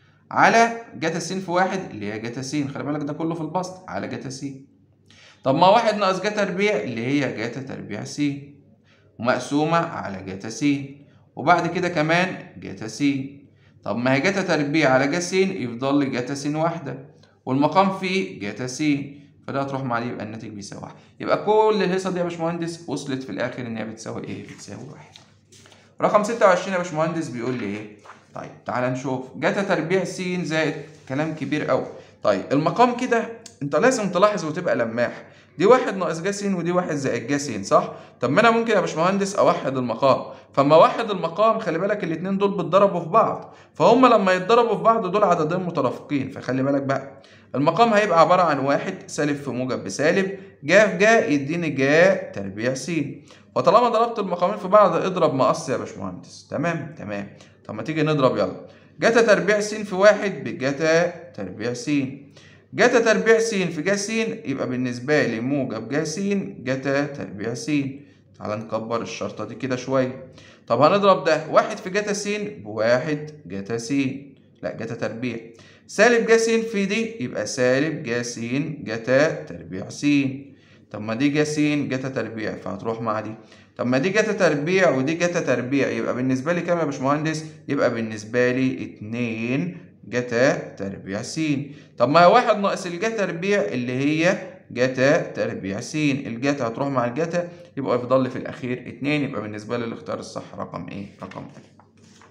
على جتا س في واحد اللي هي جتا س خلي بالك ده كله في البسط على جتا س طب ما واحد ناقص جا تربيع اللي هي جاتا تربيع س ومقسومة على جاتا س وبعد كده كمان جاتا س طب ما هي جاتا تربيع على جا س يفضل لي جاتا س واحدة والمقام فيه جاتا س فده هتروح مع دي يبقى الناتج بيساوي واحد يبقى كل الهيصة دي يا باشمهندس وصلت في الآخر إن هي بتساوي إيه؟ بتساوي واحد رقم 26 يا باشمهندس بيقول لي إيه؟ طيب تعالى نشوف جاتا تربيع س زائد كلام كبير أوي طيب المقام كده انت لازم تلاحظ وتبقى لماح دي واحد ناقص ج س ودي واحد زائد ج س صح؟ طب ما انا ممكن يا باشمهندس اوحد المقام فاما اوحد المقام خلي بالك الاتنين دول بيتضربوا في بعض فهم لما يتضربوا في بعض دول عددين مترافقين فخلي بالك بقى المقام هيبقى عبارة عن واحد سالب في موجب بسالب جا في جا يديني جا تربيع س وطالما ضربت المقامين في بعض اضرب مقص يا باشمهندس تمام تمام طب ما تيجي نضرب يلا جاتا تربيع س في واحد بجاتا تربيع س جاتا تربيع س في جا س يبقى بالنسبة لي موجب جا س جاتا تربيع س تعال نكبر الشرطة دي كده شوية طب هنضرب ده واحد في جاتا س بواحد جاتا س لا جاتا تربيع سالب جا س في دي يبقى سالب جا س جاتا تربيع س طب ما دي جا س جاتا تربيع فهتروح مع دي طب ما دي جاتا تربيع ودي جاتا تربيع يبقى بالنسبة لي كام يا باشمهندس؟ يبقى بالنسبة لي اتنين جاتا تربيع س طب ما هي واحد ناقص الجا تربيع اللي هي جتا تربيع س الجتا هتروح مع الجتا يبقى يفضل لي في الأخير اتنين يبقى بالنسبة لي الاختيار الصح رقم إيه؟ رقم أ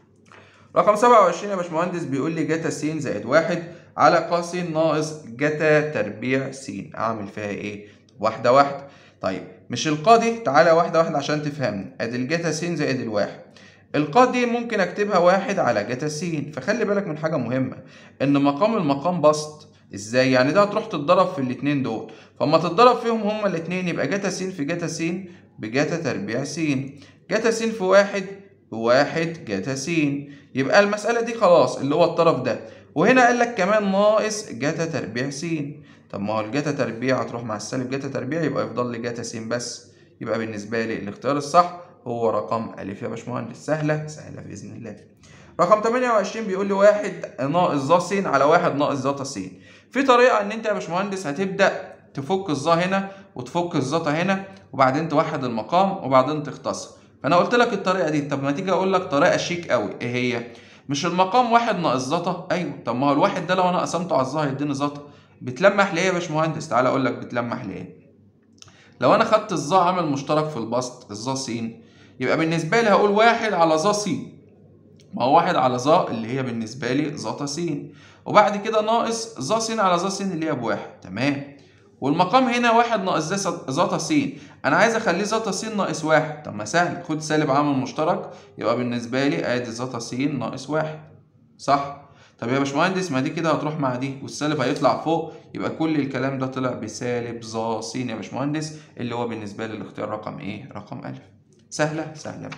رقم 27 يا باشمهندس بيقول لي جتا س زائد واحد على ق س ناقص جتا تربيع س أعمل فيها إيه؟ واحدة واحدة طيب مش القا دي تعالى واحدة واحدة عشان تفهمني أدي الجتا س زائد الواحد القا دي ممكن أكتبها واحد على جتا س فخلي بالك من حاجة مهمة إن مقام المقام بسط ازاي يعني ده هتروح تتضرب في الاتنين دول فاما تتضرب فيهم هما الاتنين يبقى جتا س في جتا س بجتا تربيع س جتا س في واحد بواحد جتا س يبقى المسألة دي خلاص اللي هو الطرف ده وهنا قال لك كمان ناقص جتا تربيع س طب ما هو الجتا تربيع هتروح مع السالب جتا تربيع يبقى يفضل لي جتا س بس يبقى بالنسبة لي الاختيار الصح هو رقم أ يا باشمهندس سهلة سهلة بإذن الله رقم 28 بيقول لي واحد ناقص ظ س على واحد ناقص ظ س في طريقة إن أنت يا باشمهندس هتبدأ تفك الظا هنا وتفك الزتا هنا وبعدين توحد المقام وبعدين تختصر فأنا قلت لك الطريقة دي طب ما تيجي أقول لك طريقة شيك أوي إيه هي؟ مش المقام واحد ناقص زتا أيوه طب ما هو الواحد ده لو أنا قسمته على الظا هيديني زتا بتلمح ليه يا باشمهندس؟ تعالى أقول لك بتلمح ليه لو أنا خدت الظا عامل مشترك في البسط الظا س يبقى بالنسبة لي هقول واحد على ظا س ما هو واحد على ظا اللي هي بالنسبة لي زتا س وبعد كده ناقص ظ س على ظ س اللي هي بواحد تمام والمقام هنا واحد ناقص زتا س انا عايز اخليه زتا س ناقص واحد طب ما سهل خد سالب عامل مشترك يبقى بالنسبة لي ادي زتا س ناقص واحد صح طب يا باشمهندس ما دي كده هتروح مع دي والسالب هيطلع فوق يبقى كل الكلام ده طلع بسالب ظ س يا باشمهندس اللي هو بالنسبة لي الاختيار رقم ايه؟ رقم أ سهلة سهلة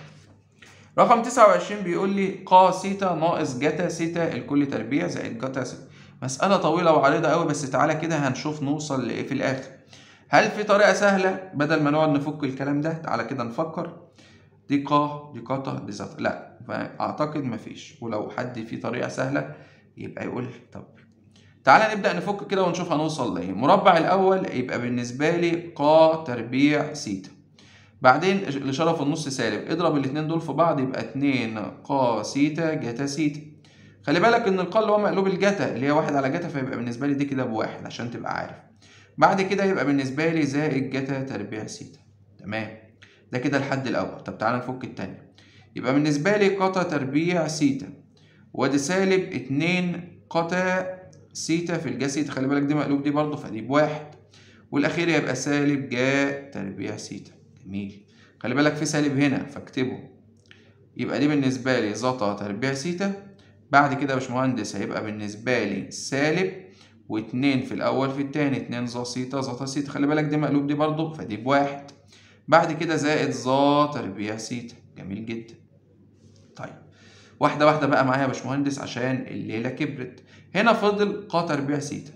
رقم 29 بيقول لي ق س ناقص جتا س الكل تربيع زائد جتا س مسألة طويلة وعريضة قوي بس تعالى كده هنشوف نوصل لإيه في الآخر هل في طريقة سهلة بدل ما نقعد نفك الكلام ده تعالى كده نفكر دي ق دي قطة دي زتا لا فأعتقد مفيش ولو حد في طريقة سهلة يبقى يقول طب تعالى نبدأ نفك كده ونشوف هنوصل لإيه المربع الأول يبقى بالنسبة لي ق تربيع س بعدين الإشارة في النص سالب اضرب الاتنين دول في بعض يبقى اتنين ق س جتا س خلي بالك ان القا اللي هو مقلوب الجتا اللي هي واحد على جتا فيبقى بالنسبة لي دي كده بواحد عشان تبقى عارف بعد كده يبقى بالنسبة لي زائد جتا تربيع س تمام ده كده الحد الأول طب تعالى نفك التاني يبقى بالنسبة لي قتا تربيع س وادي سالب اتنين قتا س في الجا س خلي بالك دي مقلوب دي برضه فدي بواحد والأخير يبقى سالب جا تربيع س جميل خلي بالك في سالب هنا فاكتبه يبقى دي بالنسبة لي زتا تربيع سيتا بعد كده يا باشمهندس هيبقى بالنسبة لي سالب واتنين في الأول في التاني اتنين زا سيتا زتا سيتا خلي بالك دي مقلوب دي برضه فدي بواحد بعد كده زائد زا تربيع سيتا جميل جدا طيب واحدة واحدة بقى معايا يا باشمهندس عشان الليلة كبرت هنا فضل ق تربيع سيتا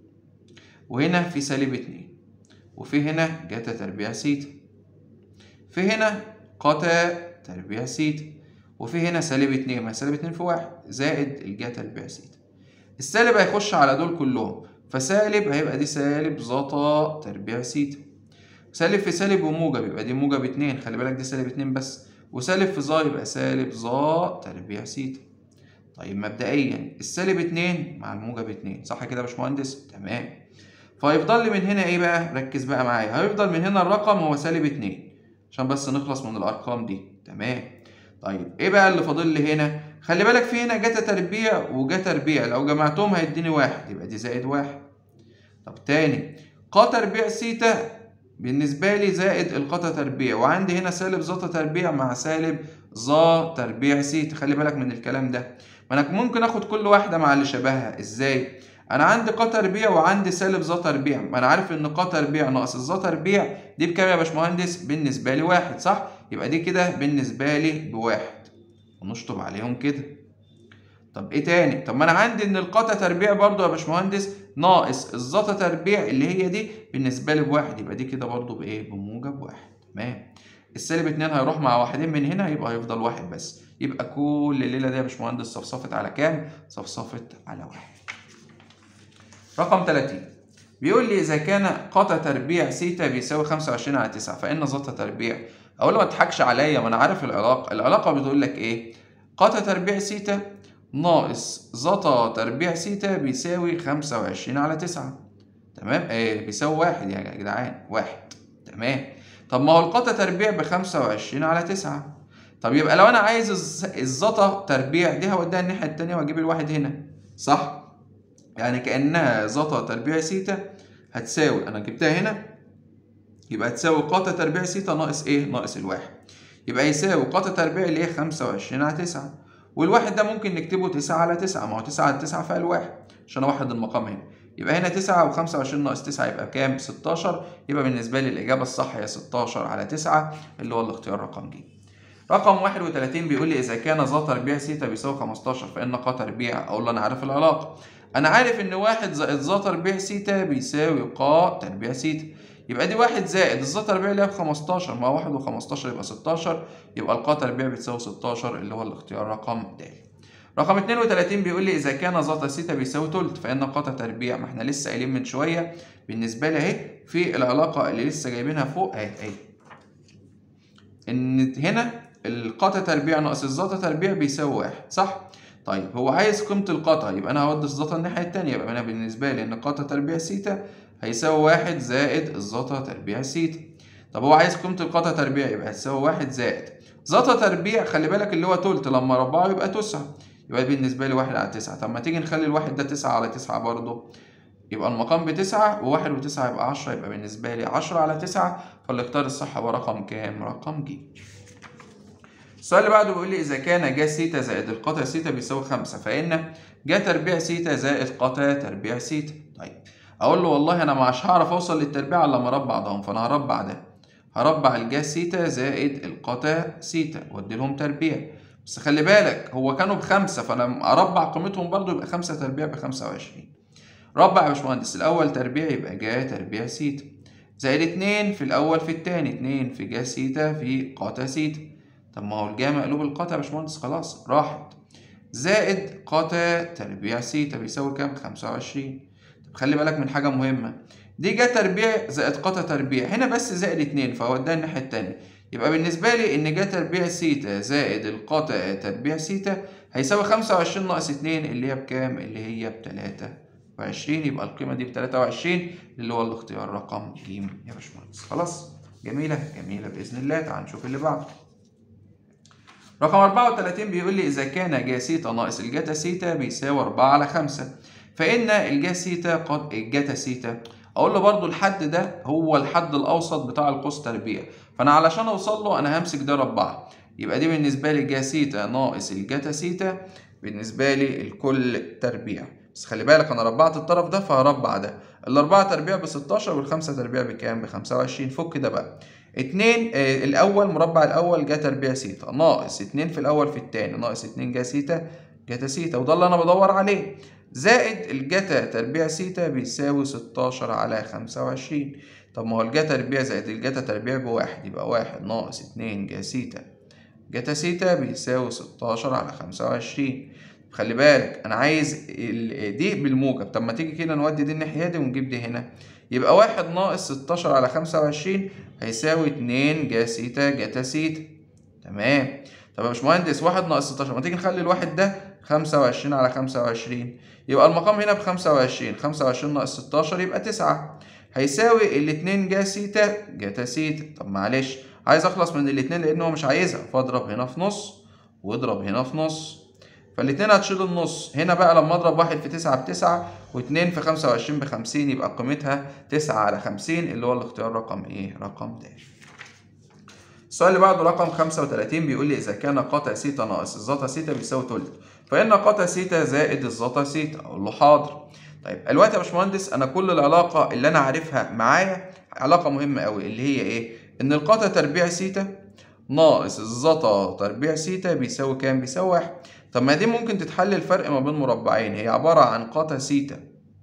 وهنا في سالب اتنين وفي هنا جتا تربيع سيتا في هنا قتا تربيع سيتا وفي هنا سالب اتنين ما سالب اتنين في واحد زائد الجا تربيع سيتا السالب هيخش على دول كلهم فسالب هيبقى دي سالب زتا تربيع سيتا سالب في سالب وموجب يبقى دي موجب اتنين خلي بالك دي سالب اتنين بس وسالب في ظا يبقى سالب ظا تربيع سيتا طيب مبدئيا السالب اتنين مع الموجب اتنين صح كده يا باشمهندس تمام فهيفضل لي من هنا ايه بقى ركز بقى معايا هيفضل من هنا الرقم هو سالب اتنين عشان بس نخلص من الارقام دي تمام طيب ايه بقى اللي فاضل لي هنا خلي بالك في هنا جتا تربيع وجا تربيع لو جمعتهم هيديني واحد يبقى دي زائد واحد طب تاني ق تربيع سيتا بالنسبة لي زائد القطا تربيع وعندي هنا سالب زتا تربيع مع سالب ظا تربيع سيتا خلي بالك من الكلام ده ما انا ممكن اخد كل واحدة مع اللي شبهها ازاي انا عندي ق تربيع وعندي سالب ظا تربيع ما انا عارف ان ق تربيع ناقص الظا تربيع دي بكام يا باشمهندس بالنسبه لي واحد صح يبقى دي كده بالنسبه لي بواحد ونشطب عليهم كده طب ايه تاني طب ما انا عندي ان القطا تربيع برضو يا باشمهندس ناقص الظا تربيع اللي هي دي بالنسبه لي بواحد يبقى دي كده برضو بايه بموجب واحد تمام السالب اتنين هيروح مع واحدين من هنا يبقى هيفضل واحد بس يبقى كل الليله دي يا باشمهندس صفصفت على كام صفصفت على واحد رقم 30 بيقول لي إذا كان قطع تربيع سيتا بيساوي 25 على 9 فإن زتا تربيع أقول له ما تضحكش عليا ما أنا عارف العلاقة العلاقة بتقول لك إيه قطع تربيع سيتا ناقص زتا تربيع سيتا بيساوي 25 على 9 تمام ايه بيساوي واحد يا جدعان واحد تمام طب ما هو القطا تربيع بخمسة وعشرين على تسعة طب يبقى لو انا عايز الزتا تربيع دي هوديها الناحية التانية واجيب الواحد هنا صح؟ يعني كأنها زتا تربيع سيتا هتساوي انا جبتها هنا يبقى هتساوي قاتا تربيع سيتا ناقص ايه؟ ناقص الواحد يبقى يساوي قاتا تربيع اللي هي خمسة وعشرين على تسعة والواحد ده ممكن نكتبه تسعة على تسعة ما هو تسعة على تسعة فيها الواحد عشان اوحد المقام هنا يبقى هنا 9 و25 ناقص 9 يبقى كام؟ 16 يبقى بالنسبة لي الإجابة الصح هي 16 على 9 اللي هو الاختيار رقم ج. رقم 31 بيقول لي إذا كان ذا تربيع س بيساوي 15 فإن ق تربيع أقول له أنا عارف العلاقة. أنا عارف إن 1 زائد ذا تربيع س بيساوي ق تربيع س يبقى دي 1 زائد الذا تربيع اللي هي ب 15 ما 1 و15 يبقى 16 يبقى الق تربيع بتساوي 16 اللي هو الاختيار رقم د. رقم 32 بيقول لي إذا كان ذات سيتا بيساوي تلت فإن قطع تربيع ما احنا لسه قايلين من شوية بالنسبة لي أهي في العلاقة اللي لسه جايبينها فوق أهي أهي إن هنا القطع تربيع ناقص الزاتا تربيع بيساوي واحد صح؟ طيب هو عايز قيمة القطع يبقى أنا هودي الزاتا الناحية التانية يبقى أنا بالنسبة لي إن قطع تربيع سيتا هيساوي واحد زائد الزاتا تربيع سيتا طب هو عايز قيمة القطع تربيع يبقى هتساوي واحد زائد زاتا تربيع خلي بالك اللي هو تلت لما ربعه يبقى تسعة يبقى بالنسبة لي واحد على تسعة طب ما تيجي نخلي الواحد ده تسعة على تسعة برضه يبقى المقام بتسعة وواحد وتسعة يبقى عشرة يبقى بالنسبة لي عشرة على تسعة فالاختيار الصح هو رقم كام؟ رقم ج. السؤال اللي بعده بيقول لي إذا كان جا سيتا زائد القطع سيتا بيساوي خمسة فإن جا تربيع سيتا زائد قطع تربيع سيتا طيب أقول له والله أنا مش هعرف أوصل للتربيع إلا لما أربع ده فأنا هربع ده هربع الجا سيتا زائد القطع سيتا وأدي لهم تربيع بس خلي بالك هو كانوا بخمسة فأنا أربع قيمتهم برضو يبقى خمسة تربيع بخمسة وعشرين ربع يا باشمهندس الأول تربيع يبقى جا تربيع سيتا زائد اتنين في الأول في التاني اتنين في جا سيتا في قاتا سيتا طب ما هو الجا مقلوب القاتا يا باشمهندس خلاص راحت زائد قاتا تربيع سيتا بيساوي كام؟ خمسة وعشرين طب خلي بالك من حاجة مهمة دي جا تربيع زائد قاتا تربيع هنا بس زائد اتنين فهو ده الناحية التانية يبقى بالنسبة لي إن جا تربيع سيتا زائد القاطع تربيع سيتا هيساوي خمسة وعشرين ناقص اتنين اللي هي بكام؟ اللي هي بتلاتة وعشرين يبقى القيمة دي بتلاتة وعشرين اللي هو الاختيار رقم ج يا باشمهندس خلاص جميلة جميلة بإذن الله تعال نشوف اللي بعده رقم أربعة وتلاتين بيقول لي إذا كان جا سيتا ناقص الجاتا سيتا بيساوي أربعة على خمسة فإن الجا سيتا قد الجاتا سيتا اقول له برضو الحد ده هو الحد الاوسط بتاع القوس تربيع فانا علشان اوصل له انا همسك ده ربعه يبقى دي بالنسبه لي جا سيتا ناقص الجاتا سيتا بالنسبه لي الكل تربيع بس خلي بالك انا ربعت الطرف ده فهربع ده الاربعه تربيع ب 16 والخمسه تربيع بكام ب 25 فك ده بقى اتنين آه الاول مربع الاول جا تربيع سيتا ناقص اتنين في الاول في التاني ناقص اتنين جا سيتا جاتا سيتا وده اللي انا بدور عليه زائد الجتا تربيع سيتا بيساوي 16 على 25 طب ما هو الجتا تربيع زائد الجتا تربيع بواحد يبقى واحد ناقص اتنين جا سيتا جتا سيتا بيساوي 16 على 25 خلي بالك انا عايز دي بالموجب طب ما تيجي كده نودي دي الناحيه دي ونجيب دي هنا يبقى واحد ناقص 16 على 25 هيساوي 2 جا سيتا جتا سيتا تمام طب يا باشمهندس واحد ناقص 16 ما تيجي نخلي الواحد ده 25 على 25 يبقى المقام هنا ب 25 25 ناقص 16 يبقى 9 هيساوي الاتنين جا سيتا جاتا سيتا طب معلش عايز اخلص من الاتنين لان هو مش عايزها فاضرب هنا في نص واضرب هنا في نص فالاتنين هتشيل النص هنا بقى لما اضرب واحد في 9 بتسعة واتنين في 25 ب 50 يبقى قيمتها 9 على 50 اللي هو الاختيار رقم ايه؟ رقم د. السؤال اللي بعده رقم 35 بيقول لي إذا كان قاطع سيتا ناقص الزاتا سيتا بيساوي تلت فإن قاطع سيتا زائد الزاتا سيتا أقول له حاضر طيب دلوقتي يا باشمهندس أنا كل العلاقة اللي أنا عارفها معايا علاقة مهمة أوي اللي هي إيه؟ إن القاطع تربيع سيتا ناقص الزاتا تربيع سيتا بيساوي كام؟ بيساوي واحد طب ما دي ممكن تتحل الفرق ما بين مربعين هي عبارة عن قاطع سيتا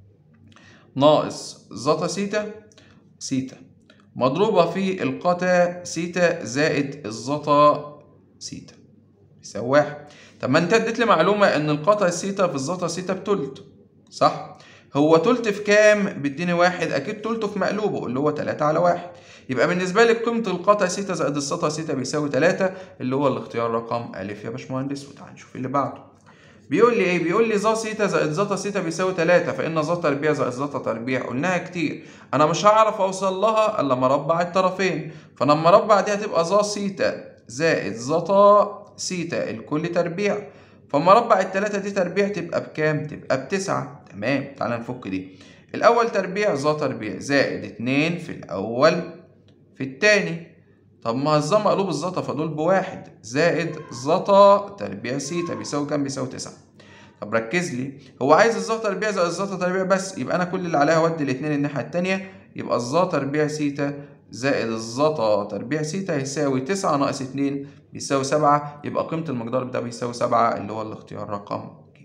ناقص زاتا سيتا سيتا مضروبة في القاتا سيتا زائد الزتا سيتا يساوي واحد طب ما انت اديت لي معلومة ان القاتا سيتا في الزتا سيتا بتلت صح؟ هو تلت في كام؟ بيديني واحد اكيد تلته في مقلوبه اللي هو تلاتة على واحد يبقى بالنسبة لي قيمة القاتا سيتا زائد الستا سيتا بيساوي تلاتة اللي هو الاختيار رقم ألف يا باشمهندس وتعال نشوف اللي بعده بيقول لي ايه بيقول لي ظا سيتا زائد زتا سيتا بيساوي 3 فان ظا تربيع زائد زتا تربيع قلناها كتير انا مش هعرف اوصل لها الا لما اربع الطرفين فانا لما اربع دي هتبقى ظا سيتا زائد زتا سيتا الكل تربيع فما ربع التلاتة دي تربيع تبقى بكام؟ تبقى بتسعة تمام تعالى نفك دي الأول تربيع ظا تربيع زائد اتنين في الأول في التاني طب ما الظا مقلوب الزتا فدول بواحد زائد زتا تربيع سيتا بيساوي كام؟ بيساوي تسعة طب ركز لي هو عايز الظا تربيع زائد الزتا تربيع بس يبقى أنا كل اللي عليها أودي الاتنين الناحية التانية يبقى الظا تربيع سيتا زائد الزتا تربيع سيتا يساوي تسعة ناقص اتنين بيساوي سبعة يبقى قيمة المقدار ده بيساوي سبعة اللي هو الاختيار رقم ج.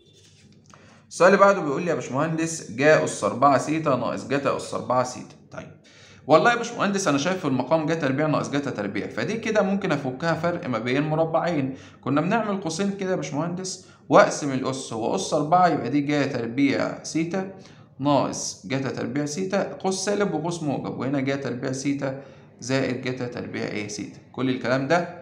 السؤال اللي بعده بيقول لي يا باشمهندس جا أس 4 سيتا ناقص جتا أس 4 سيتا طيب والله يا باشمهندس أنا شايف في المقام جا تربيع ناقص جتا تربيع فدي كده ممكن أفكها فرق ما بين مربعين كنا بنعمل قوسين كده يا باشمهندس وأقسم الأس هو أس 4 يبقى دي جا تربيع سيتا ناقص جتا تربيع سيتا قوس سالب وقوس موجب وهنا جا تربيع سيتا زائد جتا تربيع ايه سيتا كل الكلام ده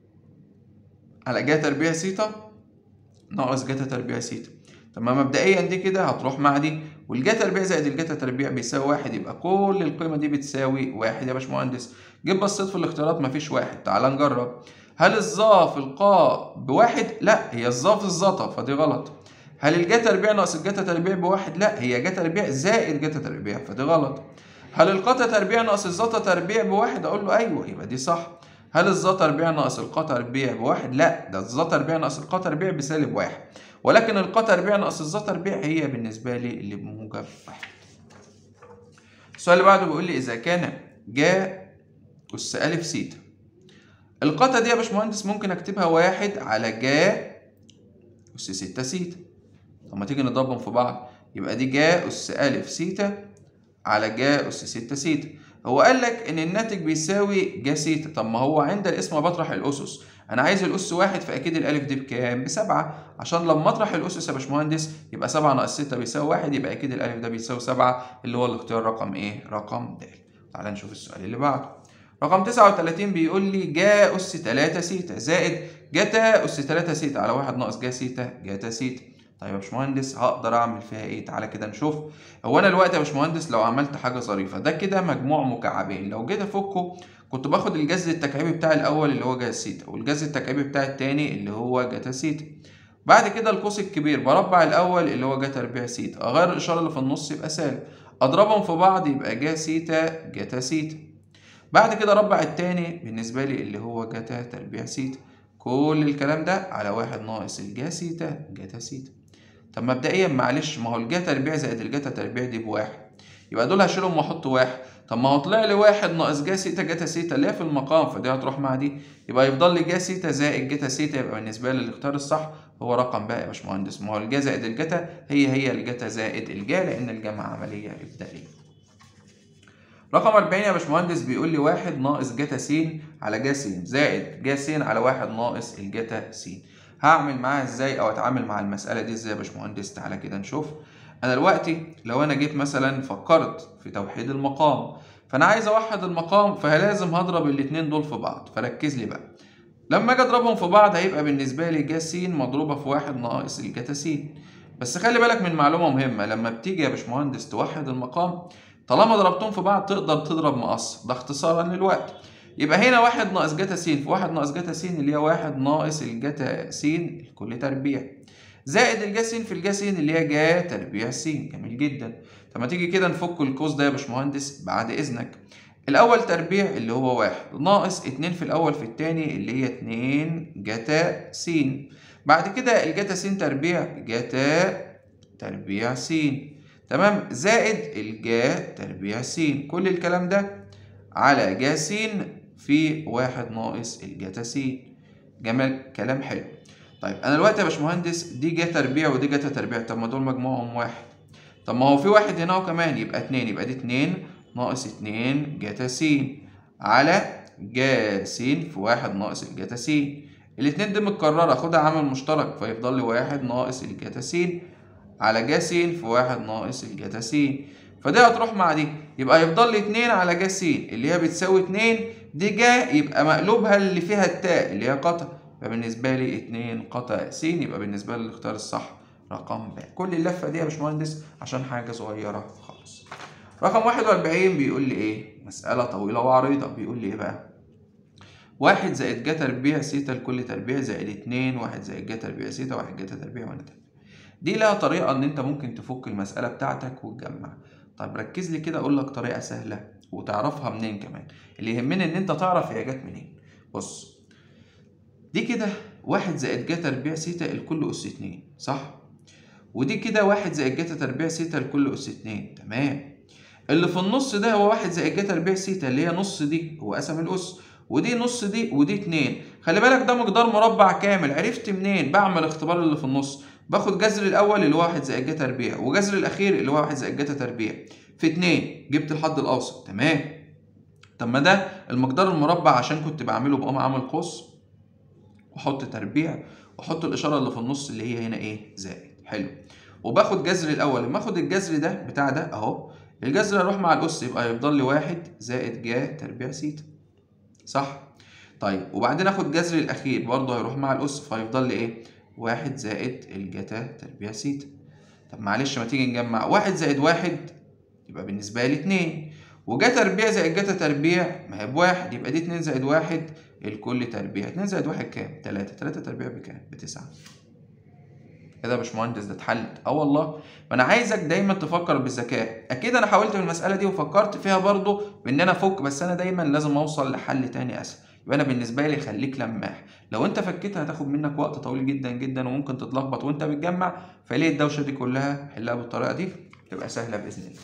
على جا تربيع سيتا ناقص جتا تربيع سيتا طب ما مبدئيا دي كده هتروح مع دي والجا تربيع زائد الجتا تربيع بيساوي واحد يبقى كل القيمة دي بتساوي واحد يا باشمهندس جيت بصيت في الاختيارات مفيش واحد تعال نجرب هل الظا في القاء بواحد؟ لا هي الظا في الزتا فدي غلط هل الجا تربيع ناقص الجتا تربيع بواحد؟ لا هي جا تربيع زائد جتا تربيع فدي غلط هل القا تربيع ناقص الزتا تربيع بواحد؟ أقول له أيوه يبقى دي صح هل الظا تربيع ناقص القا تربيع بواحد؟ لا ده الظا تربيع ناقص القا تربيع بسالب واحد ولكن القا تربيع ناقص الظا تربيع هي بالنسبة لي اللي بموجب واحد. السؤال اللي بعده بيقول لي إذا كان جا أس ألف سيتا القطة دي يا باشمهندس ممكن أكتبها واحد على جا أس ستة سيتا طب ما تيجي نضربهم في بعض يبقى دي جا أس ألف سيتا على جا أس ستة سيتا هو قال لك إن الناتج بيساوي جا سيتا طب ما هو عند الاسم بطرح الأسس أنا عايز الأس واحد فأكيد الألف دي بكام؟ بسبعة عشان لما أطرح الأسس يا باشمهندس يبقى سبعة ناقص ستة بيساوي واحد يبقى أكيد الألف ده بيساوي سبعة اللي هو الاختيار رقم إيه؟ رقم د. تعال نشوف السؤال اللي بعده. رقم 39 بيقول لي جا أس 3 سيتا زائد جتا أس 3 سيتا على واحد ناقص جا سيتا جاتا سيتا. طيب يا باشمهندس هقدر اعمل فيها ايه تعالى كده نشوف هو انا دلوقتي يا باشمهندس لو عملت حاجه ظريفه ده كده مجموع مكعبين لو جيت افكه كنت باخد الجذر التكعيبي بتاع الاول اللي هو جا سيتا والجذر التكعيبي بتاع التاني اللي هو جاتا سيتا بعد كده القوس الكبير بربع الاول اللي هو جا تربيع سيتا اغير الاشاره اللي في النص يبقى سالب اضربهم في بعض يبقى جا سيتا جاتا سيتا بعد كده ربع التاني بالنسبه لي اللي هو جاتا تربيع سيتا كل الكلام ده على واحد ناقص الجا سيتا جاتا سيتا طب مبدئيا معلش ما هو الجا تربيع زائد الجاتا تربيع دي بواحد يبقى دول هشيلهم واحط واحد طب ما هو طلع لي واحد ناقص جا سيتا جاتا سيتا اللي هي في المقام فدي هتروح مع دي يبقى يفضل لي جا سيتا زائد جاتا سيتا يبقى بالنسبه لي الاختيار الصح هو رقم بقى يا باشمهندس ما هو الجا زائد الجاتا هي هي الجاتا زائد الجا لان الجمع عمليه ابداليه رقم 40 يا باشمهندس بيقول لي واحد ناقص جاتا س على جا س زائد جا س على واحد ناقص الجاتا س هعمل معاها ازاي او اتعامل مع المساله دي ازاي يا باشمهندس تعالى كده نشوف انا دلوقتي لو انا جيت مثلا فكرت في توحيد المقام فانا عايز اوحد المقام فلازم هضرب الاتنين دول في بعض فركز لي بقى لما اجي اضربهم في بعض هيبقى بالنسبه لي جا س مضروبه في واحد ناقص الجاتا س بس خلي بالك من معلومه مهمه لما بتيجي يا باشمهندس توحد المقام طالما ضربتهم في بعض تقدر تضرب مقص ده اختصارا للوقت يبقى هنا واحد ناقص جاتا س في واحد ناقص جاتا س اللي هي واحد ناقص الجاتا س الكل تربيع زائد الجا س في الجا س اللي هي جا تربيع س جميل جدا طب ما تيجي كده نفك القوس ده يا باشمهندس بعد اذنك الاول تربيع اللي هو واحد ناقص اتنين في الاول في التاني اللي هي اتنين جاتا س بعد كده الجاتا س تربيع جاتا تربيع س تمام زائد الجا تربيع س كل الكلام ده على جا س في واحد ناقص الجاتا س جمال كلام حلو طيب انا دلوقتي يا باشمهندس دي جا تربيع ودي جاتا تربيع طب ما دول مجموعهم واحد طب ما هو في واحد هنا كمان يبقى اتنين يبقى دي اتنين ناقص اتنين جاتا س على جا س في واحد ناقص الجاتا س الاتنين دي متكررة خدها عامل مشترك فيفضل لي واحد ناقص الجاتا س على جا س في واحد ناقص الجاتا س فدي هتروح مع دي يبقى يفضل لي اتنين على جا س اللي هي بتساوي اتنين دي جا يبقى مقلوبها اللي فيها التاء اللي هي قطع يبقى بالنسبة لي اتنين قطع س يبقى بالنسبة لي الاختيار الصح رقم ب كل اللفة دي يا باشمهندس عشان حاجة صغيرة خالص رقم 41 بيقول لي ايه مسألة طويلة وعريضة بيقول لي ايه بقى واحد زائد جا تربيع سيتا لكل تربيع زائد اتنين واحد زائد جا تربيع سيتا واحد جا تربيع وانا تربيع دي لها طريقة إن أنت ممكن تفك المسألة بتاعتك وتجمع طيب ركز لي كده أقول لك طريقة سهلة وتعرفها منين كمان اللي يهمني إن أنت تعرف هي جت منين بص دي كده واحد زائد جا تربيع سيتا الكل أس اتنين صح ودي كده واحد زائد جا تربيع سيتا الكل أس اتنين تمام اللي في النص ده هو واحد زائد جا تربيع سيتا اللي هي نص دي هو قسم الأس ودي نص دي ودي اتنين خلي بالك ده مقدار مربع كامل عرفت منين بعمل اختبار اللي في النص باخد جذر الاول اللي هو واحد زائد جا تربيع وجذر الاخير اللي هو واحد زائد جتا تربيع في اتنين جبت الحد الاوسط تمام طب ما ده المقدار المربع عشان كنت بعمله بقوم عامل قوس واحط تربيع واحط الاشاره اللي في النص اللي هي هنا ايه زائد حلو وباخد جذر الاول لما اخد الجذر ده بتاع ده اهو الجذر هيروح مع الاس يبقى هيفضل لي واحد زائد جا تربيع سيتا صح طيب وبعدين اخد جذر الاخير برضه هيروح مع الاس فهيفضل لي ايه واحد زائد الجتا تربيع سيتا طب معلش ما تيجي نجمع واحد زائد واحد يبقى بالنسبة لي اتنين وجا تربيع زائد جتا تربيع ما هي بواحد يبقى دي اتنين زائد واحد الكل تربيع اتنين زائد واحد كام؟ تلاتة تلاتة تربيع بكام؟ بتسعة كده يا باشمهندس ده اتحلت اه والله ما انا عايزك دايما تفكر بالذكاء اكيد انا حاولت في المساله دي وفكرت فيها برضه بان انا افك بس انا دايما لازم اوصل لحل تاني اسهل يبقى انا بالنسبه لي خليك لماح لو انت فكيتها هتاخد منك وقت طويل جدا جدا وممكن تتلخبط وانت بتجمع فليه الدوشه دي كلها حلها بالطريقه دي تبقى سهله باذن الله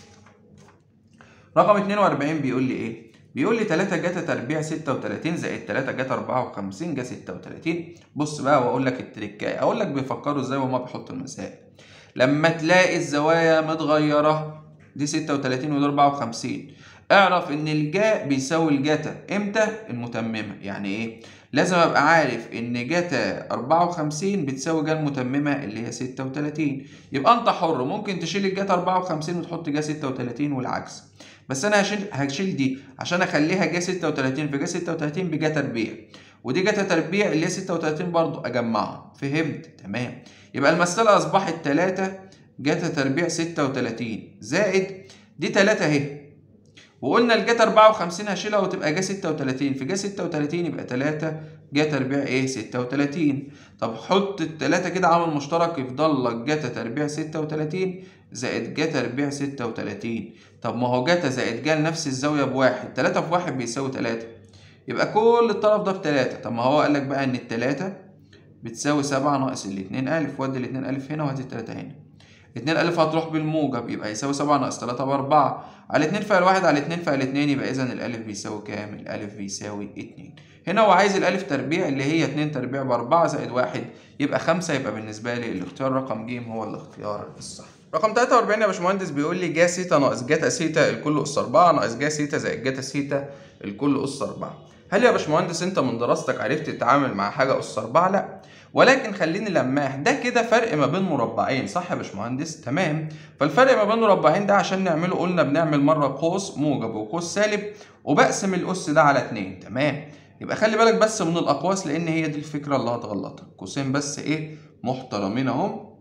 رقم 42 بيقول لي ايه بيقول لي 3 جتا تربيع 36 زائد 3 جتا 54 جا 36 بص بقى واقول لك التريكايه اقول لك بيفكروا ازاي وهما بيحطوا المسائل لما تلاقي الزوايا متغيره دي 36 ودي 54 اعرف ان الجاء بيساوي الجتا امتى المتممه يعني ايه لازم ابقى عارف ان جتا 54 بتساوي جا المتممه اللي هي 36 يبقى انت حر ممكن تشيل الجتا 54 وتحط جا 36 والعكس بس انا هشيل هشيل دي عشان اخليها جا 36 في جا 36 بجا تربيع ودي جتا تربيع اللي هي 36 برضو اجمعها فهمت تمام يبقى المساله اصبحت 3 جتا تربيع 36 زائد دي 3 اهي وقلنا الجات 54 هشيلها وتبقى جا 36 في جا 36 يبقى 3 جا تربيع ايه 36 طب حط التلاتة كده عامل مشترك يفضل لك جاتا تربيع 36 زائد جا تربيع 36 طب ما هو جاتا زائد جا نفس الزاوية بواحد 3 في واحد بيساوي 3 يبقى كل الطرف ده بتلاتة طب ما هو قال لك بقى ان التلاتة بتساوي سبعة ناقص الاتنين ألف ودي الاتنين ألف هنا وهات التلاتة هنا اتنين ألف هتروح بالموجب يبقى يساوي سبعة ناقص تلاتة بأربعة على اتنين فعل واحد على اتنين فعل اتنين يبقى إذا الألف بيساوي كام؟ الألف بيساوي اتنين هنا هو عايز الألف تربيع اللي هي اتنين تربيع بأربعة زائد واحد يبقى خمسة يبقى بالنسبة لي الاختيار رقم ج هو الاختيار الصح رقم 43 يا باشمهندس بيقول لي جا سيتا ناقص جاتا سيتا الكل أس 4 ناقص جا سيتا زائد جاتا سيتا الكل أس 4 هل يا باشمهندس أنت من دراستك عرفت تتعامل مع حاجة أس 4؟ لأ ولكن خليني لماح ده كده فرق ما بين مربعين صح يا باشمهندس تمام فالفرق ما بين مربعين ده عشان نعمله قلنا بنعمل مره قوس موجب وقوس سالب وبقسم الاس ده على اتنين تمام يبقى خلي بالك بس من الاقواس لان هي دي الفكره اللي هتغلطك قوسين بس ايه محترمين اهم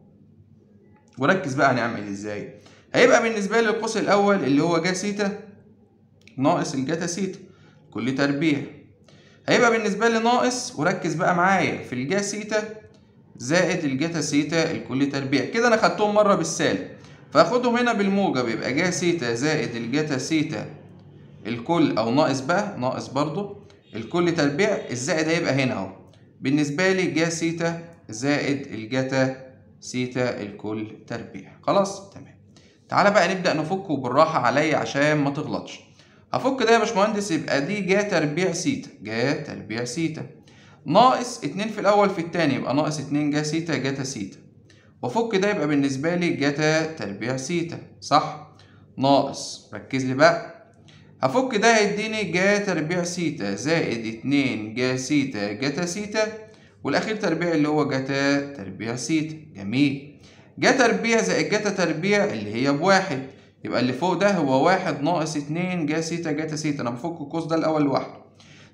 وركز بقى هنعمل ازاي هيبقى بالنسبه لي القوس الاول اللي هو جا سيتا ناقص الجاتا سيتا كل تربيع هيبقى بالنسبة لي ناقص وركز بقى معايا في الجا سيتا زائد الجاتا سيتا الكل تربيع كده انا خدتهم مرة بالسالب فاخدهم هنا بالموجب يبقى جا سيتا زائد الجاتا سيتا الكل او ناقص بقى ناقص برضو الكل تربيع الزائد هيبقى هنا اهو بالنسبة لي جا سيتا زائد الجاتا سيتا الكل تربيع خلاص تمام تعالى بقى نبدأ نفكه بالراحة عليا عشان ما تغلطش هفك ده يا باشمهندس يبقى دي جا تربيع سيتا جا تربيع سيتا ناقص اتنين في الأول في التاني يبقى ناقص اتنين جا سيتا جاتا سيتا وافك ده يبقى بالنسبة لي جاتا تربيع سيتا صح ناقص ركز لي بقى هفك ده هيديني جا تربيع سيتا زائد اتنين جا سيتا جاتا سيتا والأخير تربيع اللي هو جاتا تربيع سيتا جميل جا تربيع زائد جاتا تربيع اللي هي بواحد يبقى اللي فوق ده هو واحد ناقص اتنين جا سيتا جاتا سيتا انا بفك القوس ده الاول لوحده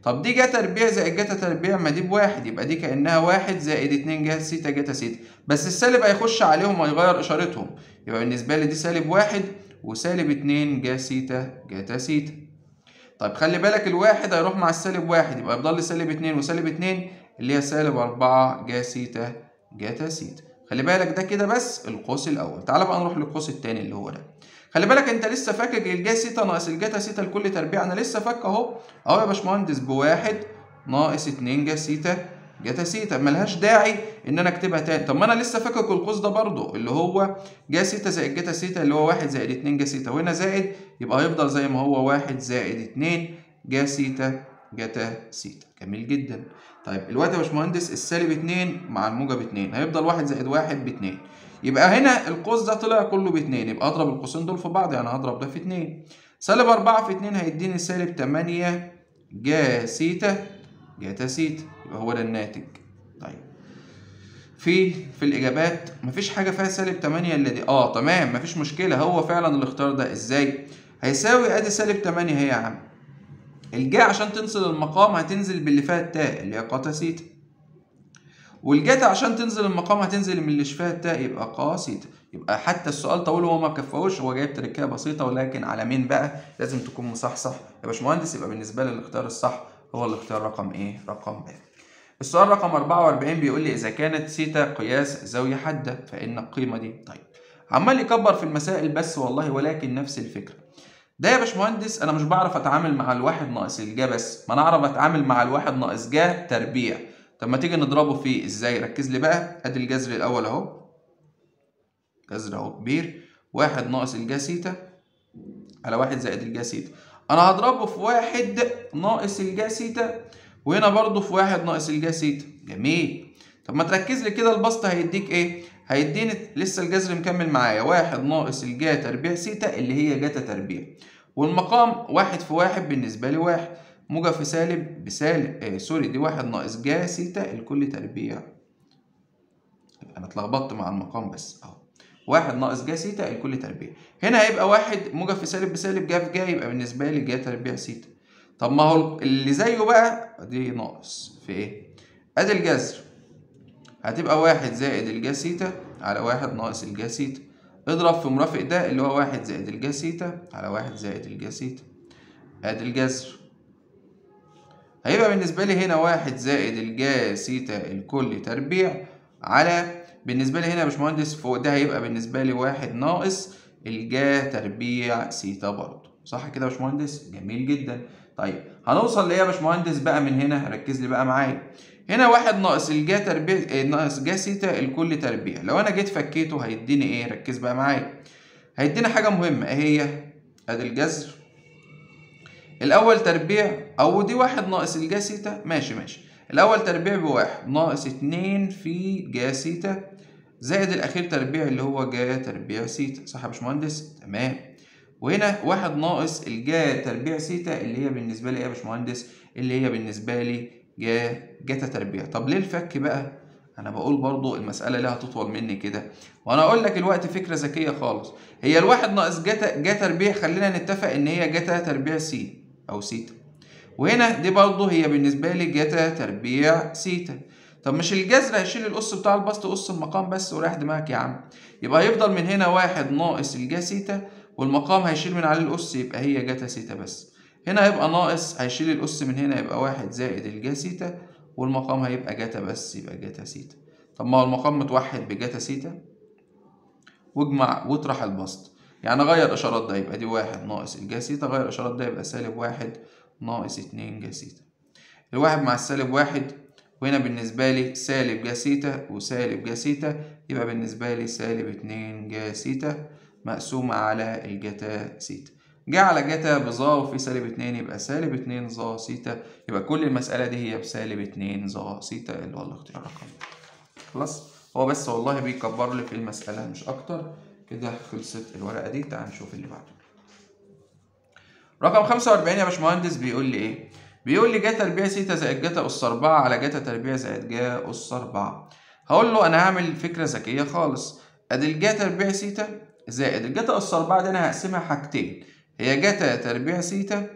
طب دي جا تربيع زائد جتا تربيع ما دي بواحد يبقى دي كأنها واحد زائد اتنين جا سيتا جتا سيتا بس السالب هيخش عليهم ويغير إشارتهم يبقى بالنسبة لي دي سالب واحد وسالب اتنين جا سيتا جتا سيتا طيب خلي بالك الواحد هيروح مع السالب واحد يبقى يفضل لي سالب اتنين وسالب اتنين اللي هي سالب أربعة جا سيتا جتا سيتا خلي بالك ده كده بس القوس الأول تعال بقى نروح للقوس التاني اللي هو ده خلي بالك انت لسه فاكك الجا سيتا ناقص الجاتا سيتا لكل تربيع انا لسه فاك اهو اهو يا باشمهندس بواحد ناقص اتنين جا سيتا جاتا سيتا ملهاش داعي ان انا اكتبها تاني طب ما انا لسه فاكك القوس ده برضو اللي هو جا سيتا زائد جاتا سيتا اللي هو واحد زائد اتنين جا سيتا وهنا زائد يبقى هيفضل زي ما هو واحد زائد اتنين جا سيتا جاتا سيتا جميل جدا طيب الوقت يا باشمهندس السالب اتنين مع الموجب اتنين هيفضل واحد زائد واحد باتنين يبقى هنا القوس ده طلع كله باتنين يبقى اضرب القوسين دول في بعض يعني هضرب ده في اتنين سالب أربعة في اتنين هيديني سالب تمانية جا سيتا جاتا سيتا يبقى هو ده الناتج طيب في في الإجابات مفيش حاجة فيها سالب تمانية إلا دي اه تمام مفيش مشكلة هو فعلا الاختيار ده ازاي هيساوي ادي سالب تمانية اهي يا عم الجا عشان تنزل المقام هتنزل باللي فيها التاء اللي هي قاتا سيتا والجاتا عشان تنزل المقام هتنزل من اللي فيها التاء يبقى قا سيتا يبقى حتى السؤال طويل وهو ما كفاهوش هو جايب تركية بسيطة ولكن على مين بقى لازم تكون مصحصح يا باشمهندس يبقى بالنسبة لي الاختيار الصح هو الاختيار رقم ايه؟ رقم ب. السؤال رقم 44 بيقول لي إذا كانت سيتا قياس زاوية حادة فإن القيمة دي طيب عمال يكبر في المسائل بس والله ولكن نفس الفكرة ده يا باشمهندس أنا مش بعرف أتعامل مع الواحد ناقص الجا بس ما أنا أعرف أتعامل مع الواحد ناقص جا تربيع طب ما تيجي نضربه فيه إزاي؟ ركز لي بقى أدي الجذر الأول أهو جذر أهو كبير واحد ناقص الجا سيتا على واحد زائد الجا سيتا أنا هضربه في واحد ناقص الجا سيتا وهنا برضه في واحد ناقص الجا سيتا جميل طب ما تركز لي كده البسط هيديك ايه هيديني لسه الجذر مكمل معايا واحد ناقص الجا تربيع سيتا اللي هي جاتا تربيع والمقام واحد في واحد بالنسبة لي واحد موجب في سالب بسالب آه سوري دي واحد ناقص جا سيتا الكل تربيع انا اتلخبطت مع المقام بس اهو واحد ناقص جا سيتا الكل تربيع هنا هيبقى واحد موجب في سالب بسالب جا في جا يبقى بالنسبة لي جا تربيع سيتا طب ما هو اللي زيه بقى دي ناقص في ايه ادي الجذر هتبقى واحد زائد الجا سيتا على واحد ناقص الجا سيتا اضرب في مرافق ده اللي هو واحد زائد الجا سيتا على واحد زائد الجا سيتا ادي الجذر هيبقى بالنسبة لي هنا واحد زائد الجا سيتا الكل تربيع على بالنسبة لي هنا يا باشمهندس فوق ده هيبقى بالنسبة لي واحد ناقص الجا تربيع سيتا برضه صح كده يا باشمهندس جميل جدا طيب هنوصل لايه يا باشمهندس بقى من هنا ركز لي بقى معايا هنا واحد ناقص الجا تربيع ناقص جا سيتا الكل تربيع لو انا جيت فكيته هيديني ايه ركز بقى معايا هيدينا حاجه مهمه ايه هي ادي الجذر الاول تربيع او دي واحد ناقص الجا سيتا ماشي ماشي الاول تربيع بواحد ناقص اتنين في جا سيتا زائد الاخير تربيع اللي هو جا تربيع سيتا صح يا باشمهندس تمام وهنا واحد ناقص الجا تربيع سيتا اللي هي بالنسبة لي ايه يا باشمهندس اللي هي بالنسبة لي جا جاتا تربيع طب ليه الفك بقى انا بقول برضو المسألة ليها تطول مني كده وانا اقول لك الوقت فكرة ذكية خالص هي الواحد ناقص جاتا جا تربيع خلينا نتفق ان هي جاتا تربيع سي او سيتا وهنا دي برضو هي بالنسبة لي جاتا تربيع سيتا طب مش الجذر هيشيل القص بتاع البسط قص المقام بس ورايح دماغك يا عم يبقى هيفضل من هنا واحد ناقص الجا سيتا والمقام هيشيل من عليه الأس يبقى هي جاتا سيتا بس هنا هيبقى ناقص هيشيل الأس من هنا يبقى واحد زائد الجا سيتا والمقام هيبقى جاتا بس يبقى جاتا سيتا طب ما هو المقام متوحد بجاتا سيتا واجمع واطرح البسط يعني غير إشارات ده يبقى دي واحد ناقص الجا سيتا غير إشارات ده يبقى سالب واحد ناقص اتنين جا سيتا الواحد مع السالب واحد وهنا بالنسبة لي سالب جا سيتا وسالب جا سيتا يبقى بالنسبة لي سالب اتنين جا سيتا مقسومة على الجتا سيتا جه على جتا بظا وفي سالب اتنين يبقى سالب اتنين ظا سيتا يبقى كل المسألة دي هي بسالب اتنين ظا سيتا اللي هو الاختيار رقم خلاص هو بس والله بيكبر لي في المسألة مش أكتر كده خلصت الورقة دي تعال نشوف اللي بعده رقم 45 يا باشمهندس بيقول لي إيه؟ بيقول لي جا تربيع سيتا زائد جتا أس 4 على جتا تربيع زائد جا أس 4 هقول له أنا هعمل فكرة ذكية خالص أدي الجا تربيع سيتا زائد الجتا أس 4 دي أنا هقسمها حاجتين هي جتا تربيع سيتا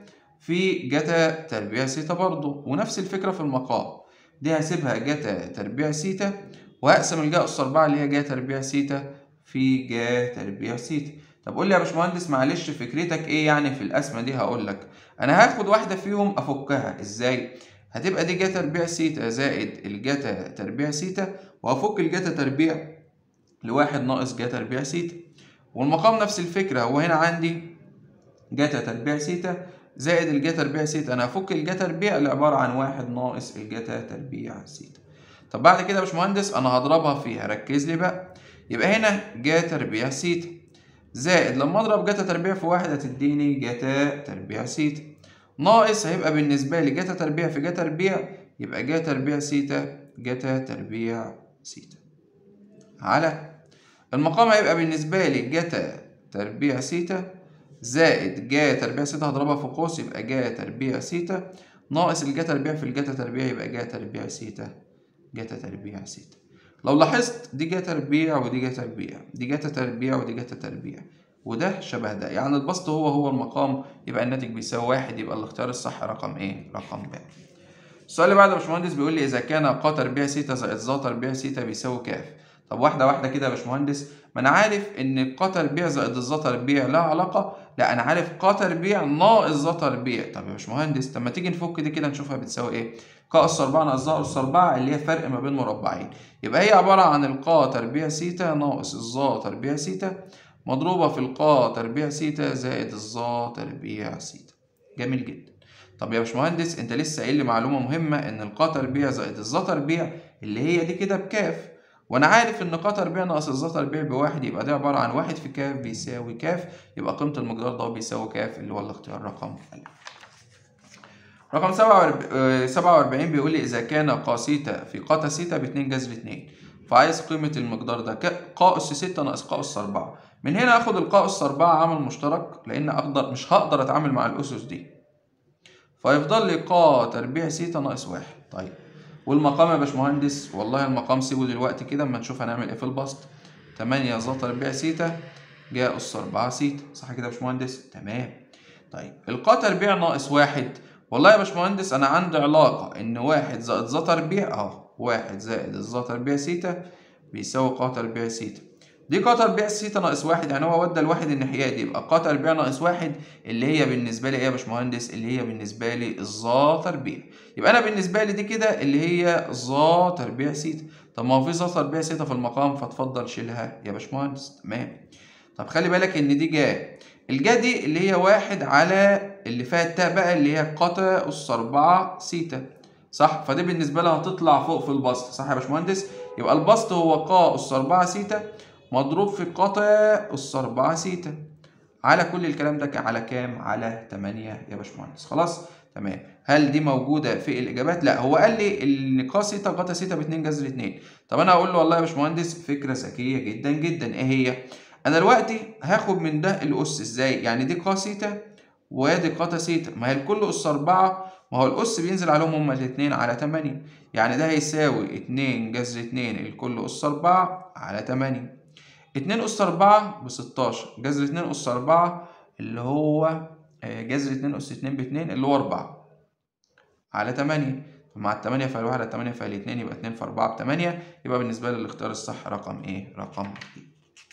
في جتا تربيع سيتا برضه ونفس الفكرة في المقام دي هسيبها جتا تربيع سيتا وهقسم الجا أس أربعة اللي هي جا تربيع سيتا في جا تربيع سيتا طب قول لي يا باشمهندس معلش فكرتك ايه يعني في القسمة دي هقول لك انا هاخد واحدة فيهم افكها ازاي هتبقى دي جا تربيع سيتا زائد الجتا تربيع سيتا وهفك الجتا تربيع لواحد ناقص جا تربيع سيتا والمقام نفس الفكرة هو هنا عندي جتا تربيع سيتا زائد الجا تربيع سيتا انا هفك الجا تربيع اللي عبارة عن واحد ناقص الجتا تربيع سيتا طب بعد كده يا باشمهندس انا هضربها فيها ركز لي بقى يبقى هنا جا تربيع سيتا زائد لما اضرب جتا تربيع في واحد هتديني جتا تربيع سيتا ناقص هيبقى بالنسبة لي جتا تربيع في جتا تربيع يبقى جا تربيع سيتا جتا تربيع سيتا على المقام هيبقى بالنسبة لي جتا تربيع سيتا زائد جا تربيع سيتا هضربها في قوس يبقى جا تربيع سيتا ناقص الجا تربيع في الجتا تربيع يبقى جا تربيع سيتا جتا تربيع سيتا لو لاحظت دي جا تربيع ودي جا تربيع دي جتا تربيع ودي جتا تربيع وده شبه ده يعني البسط هو هو المقام يبقى الناتج بيساوي واحد يبقى الاختيار الصح رقم ايه؟ رقم ب. السؤال اللي بعده يا باشمهندس بيقول لي اذا كان ق تربيع سيتا زائد ظ تربيع سيتا بيساوي كاف. طب واحده واحده كده يا باشمهندس ما انا عارف ان ق تربيع زائد الظ تربيع لها علاقه لا انا عارف ق تربيع ناقص ظ تربيع طب يا باشمهندس طب ما تيجي نفك دي كده نشوفها بتساوي ايه؟ ق اس 4 ناقص ظ اس 4 اللي هي فرق ما بين مربعين يبقى هي عباره عن الق تربيع سيتا ناقص الظ تربيع سيتا مضروبة في القا تربيع سيتا زائد الظا تربيع سيتا جميل جدا طب يا باشمهندس انت لسه قايل لي معلومة مهمة ان القا تربيع زائد الظا تربيع اللي هي دي كده بكاف وانا عارف ان قا تربيع ناقص الظا تربيع بواحد يبقى ده عبارة عن واحد في كاف بيساوي كاف يبقى قيمة المقدار ده بيساوي كاف اللي هو الاختيار رقم ألف رقم 47 بيقول لي إذا كان قا سيتا في قا سيتا باتنين جذر اتنين فعايز قيمة المقدار ده قا أس ستة ناقص قا أس أربعة من هنا اخد القاء اس 4 عامل مشترك لان اقدر مش هقدر اتعامل مع الاسس دي فيفضل لي قا تربيع سيتا ناقص واحد طيب والمقام يا باشمهندس والله المقام سيبه دلوقتي كده اما نشوف هنعمل ايه في البسط 8 ظ تربيع سيتا جاء اس 4 سيتا صح كده يا باشمهندس تمام طيب القا تربيع ناقص واحد والله يا باشمهندس انا عندي علاقه ان واحد زائد ظ تربيع اهو واحد زائد الظ تربيع سيتا بيساوي قا تربيع سيتا دي ق تربيع سيتا ناقص واحد يعني هو ودى الواحد الناحية دي يبقى ق تربيع ناقص واحد اللي هي بالنسبة لي ايه يا باشمهندس؟ اللي هي بالنسبة لي الظا تربيع يبقى أنا بالنسبة لي دي كده اللي هي ظا تربيع سيتا طب ما هو في ظا تربيع سيتا في المقام فتفضل شيلها يا باشمهندس تمام طب خلي بالك إن دي جا الجا دي اللي هي واحد على اللي فيها التاء بقى اللي هي قتا أس أربعة سيتا صح فدي بالنسبة لها هتطلع فوق في البسط صح يا باشمهندس؟ يبقى البسط هو ق أس أربعة سيتا مضروب في قطع أس 4 سيتا على كل الكلام ده على كام؟ على 8 يا باشمهندس خلاص؟ تمام هل دي موجودة في الإجابات؟ لا هو قال لي إن ق سيتا قطع سيتا ب 2 جذر 2 طب أنا هقول له والله يا باشمهندس فكرة ذكية جدا جدا إيه هي؟ أنا دلوقتي هاخد من ده الأس إزاي؟ يعني دي ق سيتا وادي قطع سيتا ما هي الكل أس 4 ما هو الأس بينزل عليهم هما الاتنين على 8 يعني ده هيساوي 2 جذر 2 الكل أس 4 على 8 اتنين أس أربعة بستاشر جذر اتنين أس أربعة اللي هو جذر اتنين أس اتنين باتنين اللي هو أربعة على تمانية مع التمانية فعل واحد على التمانية فعل اتنين يبقى اتنين في أربعة بتمانية يبقى بالنسبة لي الاختيار الصح رقم إيه؟ رقم دي.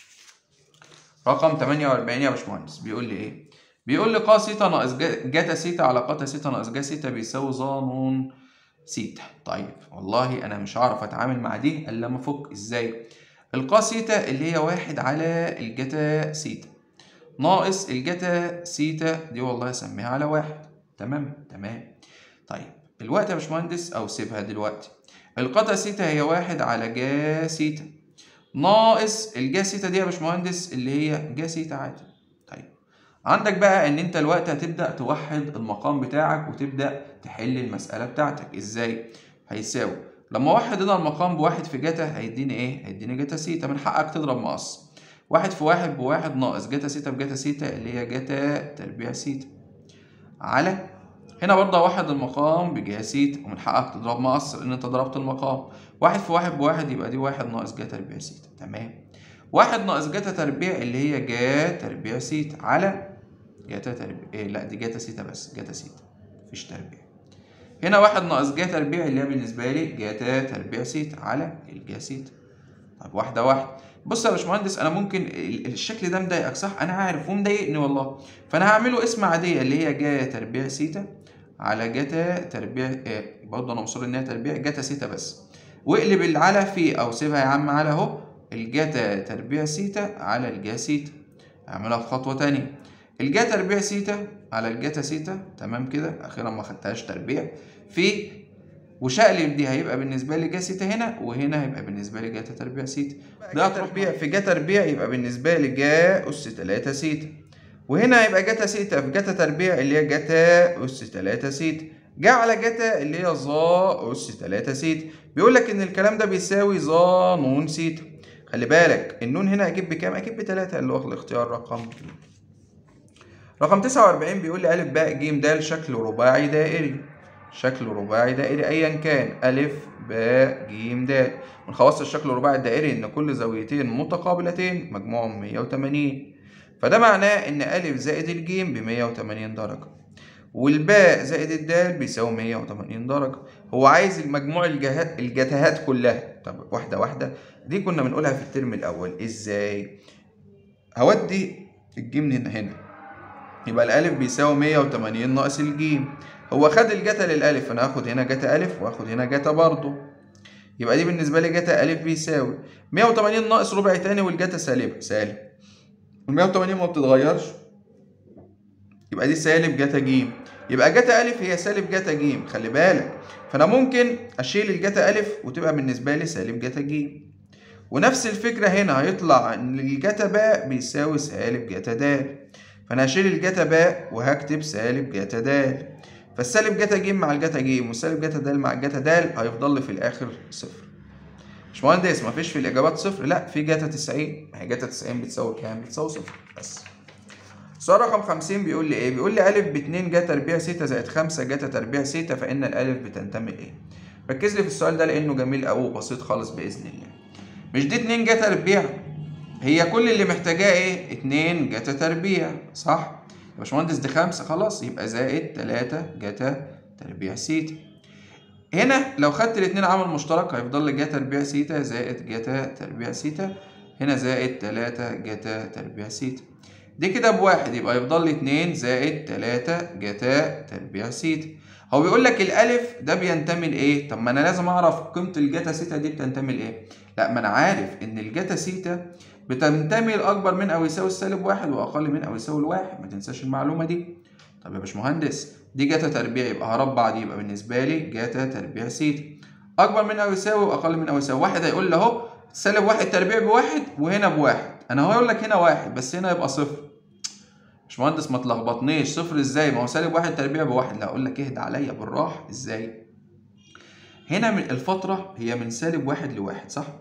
رقم تمانية وأربعين يا باشمهندس بيقول لي إيه؟ بيقول لي قا سيتا ناقص جاتا سيتا على قاتا سيتا ناقص جا سيتا بيساوي ظا نون سيتا طيب والله أنا مش هعرف أتعامل مع دي إلا لما أفك إزاي؟ القا سيتا اللي هي واحد على الجتا سيتا ناقص الجتا سيتا دي والله اسميها على واحد تمام تمام طيب الوقت يا باشمهندس او سيبها دلوقتي القتا سيتا هي واحد على جا سيتا ناقص الجا سيتا دي يا باشمهندس اللي هي جا سيتا عادي طيب عندك بقى ان انت الوقت هتبدا توحد المقام بتاعك وتبدا تحل المساله بتاعتك ازاي هيساوي لما اوحد هنا المقام بواحد في جتا هيديني ايه؟ هيديني جتا سيتا من حقك تضرب مقص واحد في واحد بواحد ناقص جتا سيتا بجتا سيتا اللي هي جتا تربيع سيتا على هنا برضه اوحد المقام بجا سيتا ومن حقك تضرب مقص لان انت ضربت المقام واحد في واحد بواحد يبقى دي واحد ناقص جا تربيع سيتا تمام واحد ناقص جتا تربيع اللي هي جا تربيع سيتا على جاتا تربيع إيه لا دي جاتا سيتا بس جاتا سيتا مفيش تربيع هنا واحد ناقص جا تربيع اللي هي بالنسبة لي جاتا تربيع سيتا على الجا سيتا طب واحدة واحدة بص يا باشمهندس انا ممكن الشكل ده مضايقك صح انا عارف ومضايقني والله فانا هعمله اسم عادية اللي هي جا تربيع سيتا على جاتا تربيع إيه برضه انا مصر ان هي تربيع جاتا سيتا بس واقلب العلى في او سيبها يا عم على اهو الجاتا تربيع سيتا على الجا سيتا اعملها في خطوة تانية الجا تربيع سيتا على الجاتا سيتا تمام كده اخيرا ما خدتهاش تربيع في وشقلب دي هيبقى بالنسبه لي جا سيتا هنا وهنا هيبقى بالنسبه لي جاتا تربيع سيتا ده تربيع في جا تربيع يبقى بالنسبه لي جا اس 3 سيتا وهنا هيبقى جاتا سيتا في جاتا تربيع اللي هي جاتا اس 3 سيتا جا على جاتا اللي هي ظا اس 3 سيتا بيقول لك ان الكلام ده بيساوي ظا نون سيتا خلي بالك النون هنا اجيب بكام اجيب بتلاتة اللي هو الاختيار رقم رقم 49 بيقول لي أ ب ج د شكل رباعي دائري شكل رباعي دائري أيا كان أ ب ج د من خواص الشكل الرباعي الدائري إن كل زاويتين متقابلتين مجموعهم 180 فده معناه إن أ زائد الجيم ب 180 درجة والباء زائد الدال بيساوي 180 درجة هو عايز المجموع الجهات الجتهات كلها طب واحدة واحدة دي كنا بنقولها في الترم الأول إزاي؟ هودي الجيم هنا هنا يبقى الألف بيساوي 180 ناقص الجيم هو خد الجتا للألف أنا هاخد هنا جتا ألف وهاخد هنا جتا برضه يبقى دي بالنسبة لي جتا ألف بيساوي 180 ناقص ربع تاني والجتا سالب سالب ال 180 ما بتتغيرش يبقى دي سالب جتا جيم يبقى جتا ألف هي سالب جتا جيم خلي بالك فأنا ممكن أشيل الجتا ألف وتبقى بالنسبة لي سالب جتا جيم ونفس الفكرة هنا هيطلع إن الجتا باء بيساوي سالب جتا د فأنا هشيل الجتا باء وهكتب سالب جتا د فالسالب جتا ج مع الجتا ج والسالب جتا د مع الجتا د هيفضل لي في الآخر صفر مش مهندس مفيش في الإجابات صفر لا في جتا 90 هي جتا 90 بتساوي كام؟ بتساوي صفر بس السؤال رقم 50 بيقول لي ايه؟ بيقول لي أ ب 2 جا تربيع س زائد 5 جتا تربيع س فإن الألف بتنتمي لإيه؟ ركز لي في السؤال ده لأنه جميل أوي وبسيط خالص بإذن الله. مش دي 2 جا تربيع هي كل اللي محتاجاه ايه؟ 2 جتا تربيع صح؟ يا باشمهندس دي 5 خلاص يبقى زائد 3 جتا تربيع س هنا لو خدت الاتنين عامل مشترك هيفضل لي جتا تربيع س زائد جتا تربيع س هنا زائد 3 جتا تربيع س دي كده بواحد يبقى يفضل لي 2 زائد 3 جتا تربيع س هو بيقول لك الالف ده بينتمي لايه؟ طب ما انا لازم اعرف قيمه الجتا سيتا دي بتنتمي لايه؟ لا ما انا عارف ان الجتا سيتا بتنتمي لاكبر من او يساوي السالب واحد واقل من او يساوي الواحد ما تنساش المعلومه دي. طب يا باشمهندس دي جتا تربيع يبقى هربع دي يبقى بالنسبه لي جتا تربيع سيتا اكبر من او يساوي واقل من او يساوي واحد هيقول لي اهو سالب واحد تربيع بواحد وهنا بواحد انا هو يقول لك هنا واحد بس هنا يبقى صفر باشمهندس ما تلخبطنيش صفر ازاي ما هو سالب واحد تربيع بواحد لا اقول لك اهدى عليا بالراحه ازاي هنا من الفتره هي من سالب واحد لواحد صح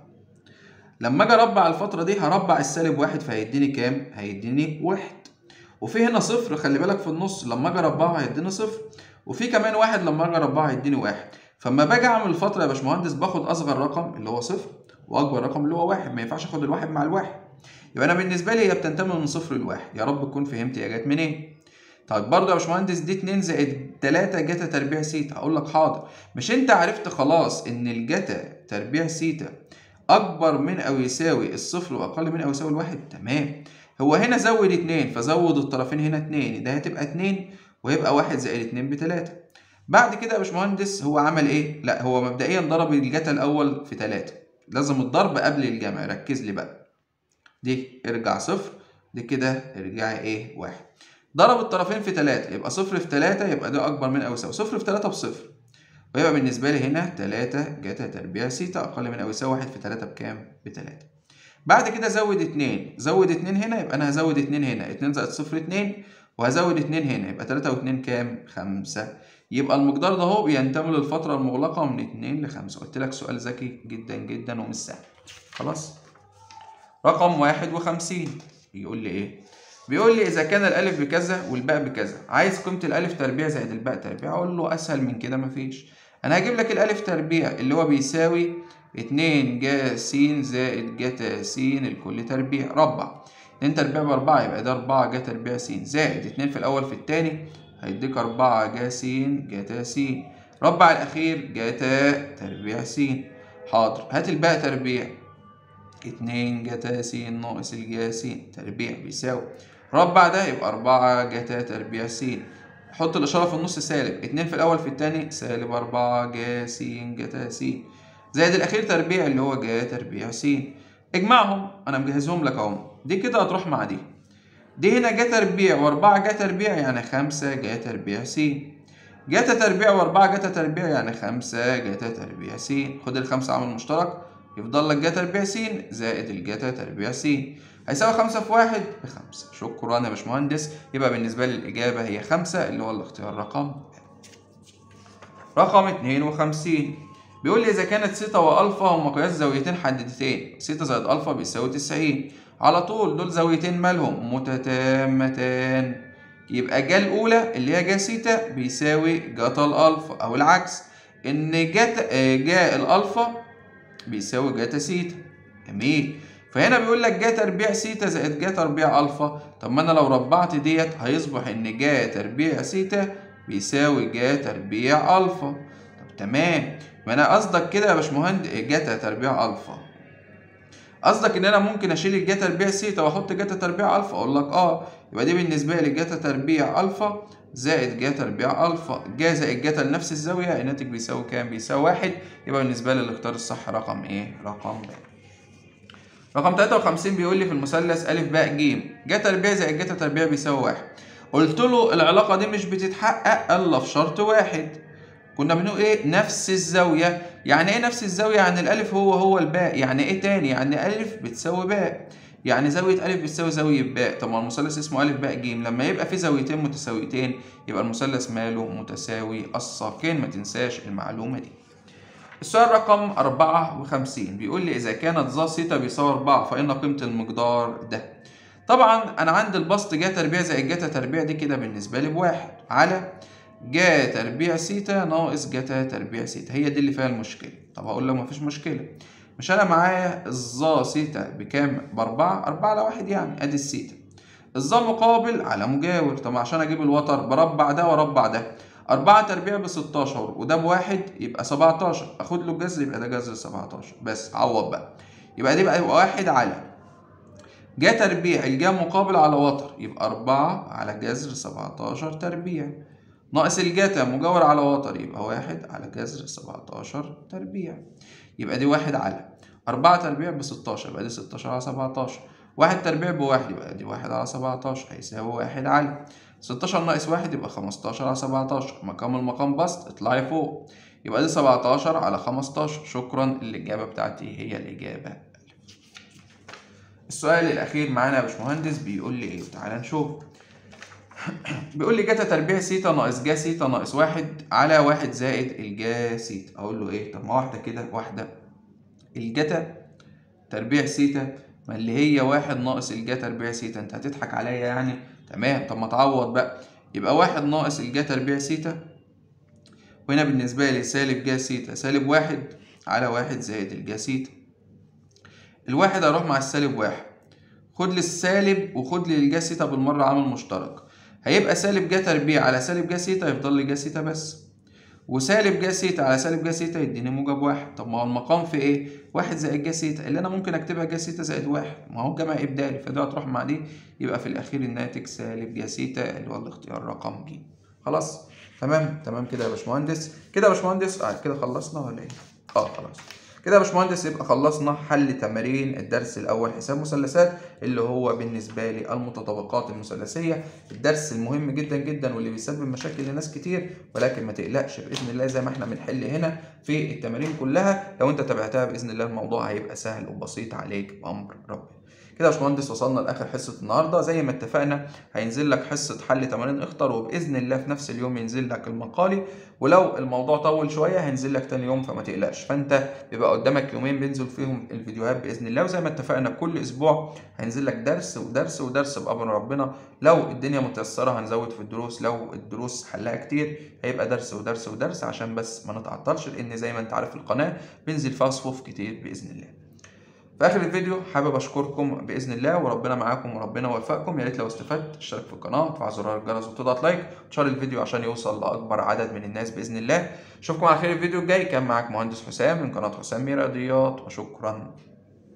لما اجي اربع الفتره دي هربع السالب واحد فهيديني كام هيديني واحد وفي هنا صفر خلي بالك في النص لما اجي اربعه هيديني صفر وفي كمان واحد لما اجي اربعه هيديني واحد فلما باجي اعمل الفتره يا باشمهندس باخد اصغر رقم اللي هو صفر واكبر رقم اللي هو واحد ما ينفعش اخد الواحد مع الواحد يبقى انا بالنسبه لي هي بتنتمي من صفر لواحد يا رب تكون فهمت هي جت منين طيب برضه يا باشمهندس دي 2 زائد 3 جتا تربيع سيتا هقول لك حاضر مش انت عرفت خلاص ان الجتا تربيع سيتا اكبر من او يساوي الصفر واقل من او يساوي الواحد تمام هو هنا زود 2 فزود الطرفين هنا 2 ده هتبقى 2 ويبقى 1 زائد 2 ب 3 بعد كده يا باشمهندس هو عمل ايه لا هو مبدئيا ضرب الجتا الاول في 3 لازم الضرب قبل الجمع ركز لي بقى دي ارجع صفر دي كده ارجعي ايه واحد ضرب الطرفين في تلاتة يبقى صفر في تلاتة يبقى ده أكبر من أو يساوي صفر في تلاتة بصفر ويبقى بالنسبة لي هنا تلاتة جتا تربيع سيتا أقل من أو يساوي واحد في تلاتة بكام؟ بتلاتة بعد كده زود اتنين زود اتنين هنا يبقى أنا هزود اتنين هنا اتنين زائد صفر اتنين وهزود اتنين هنا يبقى تلاتة واتنين كام؟ خمسة يبقى المقدار ده هو بينتمي للفترة المغلقة من اتنين لخمسة قلت لك سؤال ذكي جدا جدا ومش سهل خلاص رقم واحد وخمسين يقول لي ايه بيقول لي اذا كان الالف بكذا والباء بكذا عايز قيمه الالف تربيع زائد الباء تربيع اقول له اسهل من كده مفيش انا هجيب لك الالف تربيع اللي هو بيساوي 2 جا س زائد جتا س الكل تربيع ربع 2 تربيع بأربعة يبقى ده أربعة جا تربيع س زائد اتنين في الأول في التاني هيديك أربعة جا س جاتا س ربع الأخير جاتا تربيع س حاضر هات الباقي تربيع اتنين جاتا س ناقص الجا س تربيع بيساوي ربع ده يبقى أربعة جاتا تربيع س حط الإشارة في النص سالب اتنين في الأول في التاني سالب أربعة جا س جاتا س زائد الأخير تربيع اللي هو جا تربيع س اجمعهم أنا مجهزهم لك أهو دي كده هتروح مع دي دي هنا جا تربيع وأربعة جا تربيع يعني خمسة جا تربيع س جاتا تربيع وأربعة جاتا تربيع يعني خمسة جاتا تربيع س خد الخمسة عامل مشترك يفضل لك جا تربيع س زائد الجاتا تربيع س هيساوي خمسة في واحد بخمسة شكرا يا باشمهندس يبقى بالنسبة لي الإجابة هي خمسة اللي هو الاختيار رقم رقم اتنين وخمسين بيقول لي إذا كانت سيتا وألفا هما قياس زاويتين حددتين سيتا زائد ألفا بيساوي تسعين على طول دول زاويتين مالهم متتامتان يبقى جا الأولى اللي هي جا سيتا بيساوي جاتا الألفا أو العكس إن جاتا جا الألفا بيساوي جاتا سيتا جميل فهنا بيقول لك جا تربيع سيتا زائد جا تربيع ألفا طب ما أنا لو ربعت ديت هيصبح إن جا تربيع سيتا بيساوي جا تربيع ألفا طب تمام ما أنا قصدك كده يا باشمهندس جاتا تربيع ألفا قصدك ان انا ممكن اشيل الجا تربيع سيتا واحط جاتا تربيع الفا اقول لك اه يبقى دي بالنسبه لي جاتا تربيع الفا زائد جا تربيع الفا جا زائد جاتا لنفس الزاويه الناتج بيساوي كام بيساوي واحد يبقى بالنسبه لي الاختيار الصح رقم ايه رقم ب رقم 53 بيقول لي في المثلث ا ب ج جا تربيع زائد جاتا تربيع بيساوي واحد قلت له العلاقه دي مش بتتحقق الا في شرط واحد كنا بنقول ايه نفس الزاويه يعني ايه نفس الزاويه يعني الالف هو هو الباء يعني ايه تاني يعني الف بتساوي باء يعني زاويه الف بتساوي زاويه باء طبعا المثلث اسمه ا ب ج لما يبقى في زاويتين متساويتين يبقى المثلث ماله متساوي الساقين ما تنساش المعلومه دي السؤال رقم 54 بيقول لي إذا كانت ظا سيتا بيساوي 4 فإن قيمة المقدار ده طبعا أنا عندي البسط جا تربيع زائد جاتا تربيع دي كده بالنسبة لي بواحد على جا تربيع سيتا ناقص جاتا تربيع سيتا هي دي اللي فيها المشكلة طب هقول لك مفيش مشكلة مش أنا معايا الظا سيتا بكام؟ بأربعة أربعة على واحد يعني أدي السيتا الظا مقابل على مجاور طب عشان أجيب الوتر بربع ده وأربع ده أربعة تربيع بستاشر وده بواحد يبقى سبعتاشر أخد له الجذر يبقى ده جذر سبعتاشر بس عوض بقى يبقى دي بقى يبقى واحد على جا تربيع الجا مقابل على وتر يبقى أربعة على جذر سبعتاشر تربيع ناقص الجاتا مجاور على وتر يبقى واحد على جذر سبعتاشر تربيع يبقى دي واحد على أربعة تربيع بستاشر يبقى دي ستاشر على سبعتاشر واحد تربيع بواحد يبقى دي واحد على سبعتاشر هيساوي واحد على ستاشر ناقص واحد يبقى خمستاشر على سبعتاشر مقام المقام بسط اطلعي فوق يبقى دي سبعتاشر على خمستاشر شكرا الإجابة بتاعتي هي الإجابة السؤال الأخير معانا يا باشمهندس بيقول لي إيه تعالى نشوف بيقول لي جاتا تربيع سيتا ناقص جا سيتا ناقص واحد على واحد زائد الجا سيتا أقول له إيه طب ما واحدة كده واحدة الجاتا تربيع سيتا ما اللي هي واحد ناقص الجا تربيع سيتا أنت هتضحك عليا يعني تمام طب ما تعوض بقى يبقى واحد ناقص الجا تربيع سيتا وهنا بالنسبة لي سالب جا سيتا سالب واحد على واحد زائد الجا سيتا الواحد هيروح مع السالب واحد خد لي السالب وخد لي الجا سيتا بالمرة عامل مشترك هيبقى سالب جا تربيع على سالب جا سيتا يفضل لي جا سيتا بس وسالب جا سيتا على سالب جا سيتا يديني موجب واحد طب ما هو المقام في ايه؟ واحد زائد جا سيتا اللي انا ممكن اكتبها جا سيتا زائد واحد ما هو جمع ابدالي فدي هتروح مع دي يبقى في الاخير الناتج سالب جا سيتا اللي هو الاختيار رقم ج خلاص تمام تمام كده يا باشمهندس كده يا باشمهندس آه كده خلصنا ولا ايه؟ اه خلاص كده يا باشمهندس يبقى خلصنا حل تمارين الدرس الاول حساب مثلثات اللي هو بالنسبه لي المتطابقات المثلثيه الدرس المهم جدا جدا واللي بيسبب مشاكل لناس كتير ولكن ما تقلقش باذن الله زي ما احنا بنحل هنا في التمارين كلها لو انت تابعتها باذن الله الموضوع هيبقى سهل وبسيط عليك بامر ربنا كده يا باشمهندس وصلنا لاخر حصه النهارده زي ما اتفقنا هينزل لك حصه حل تمارين اختر وباذن الله في نفس اليوم ينزل لك المقالي ولو الموضوع طول شويه هينزل لك تاني يوم فما تقلقش فانت بيبقى قدامك يومين بينزل فيهم الفيديوهات باذن الله وزي ما اتفقنا كل اسبوع هينزل لك درس ودرس ودرس بامر ربنا لو الدنيا متيسره هنزود في الدروس لو الدروس حلها كتير هيبقى درس ودرس ودرس عشان بس ما نتعطلش لان زي ما انت عارف القناه بينزل فيها صفوف كتير باذن الله في اخر الفيديو حابب اشكركم باذن الله وربنا معاكم وربنا يوفقكم يا ريت لو استفدت تشترك في القناه وتفعل زرار الجرس وتضغط لايك وتشير الفيديو عشان يوصل لاكبر عدد من الناس باذن الله اشوفكم على خير الفيديو الجاي كان معاك مهندس حسام من قناه حسام رياضيات وشكرا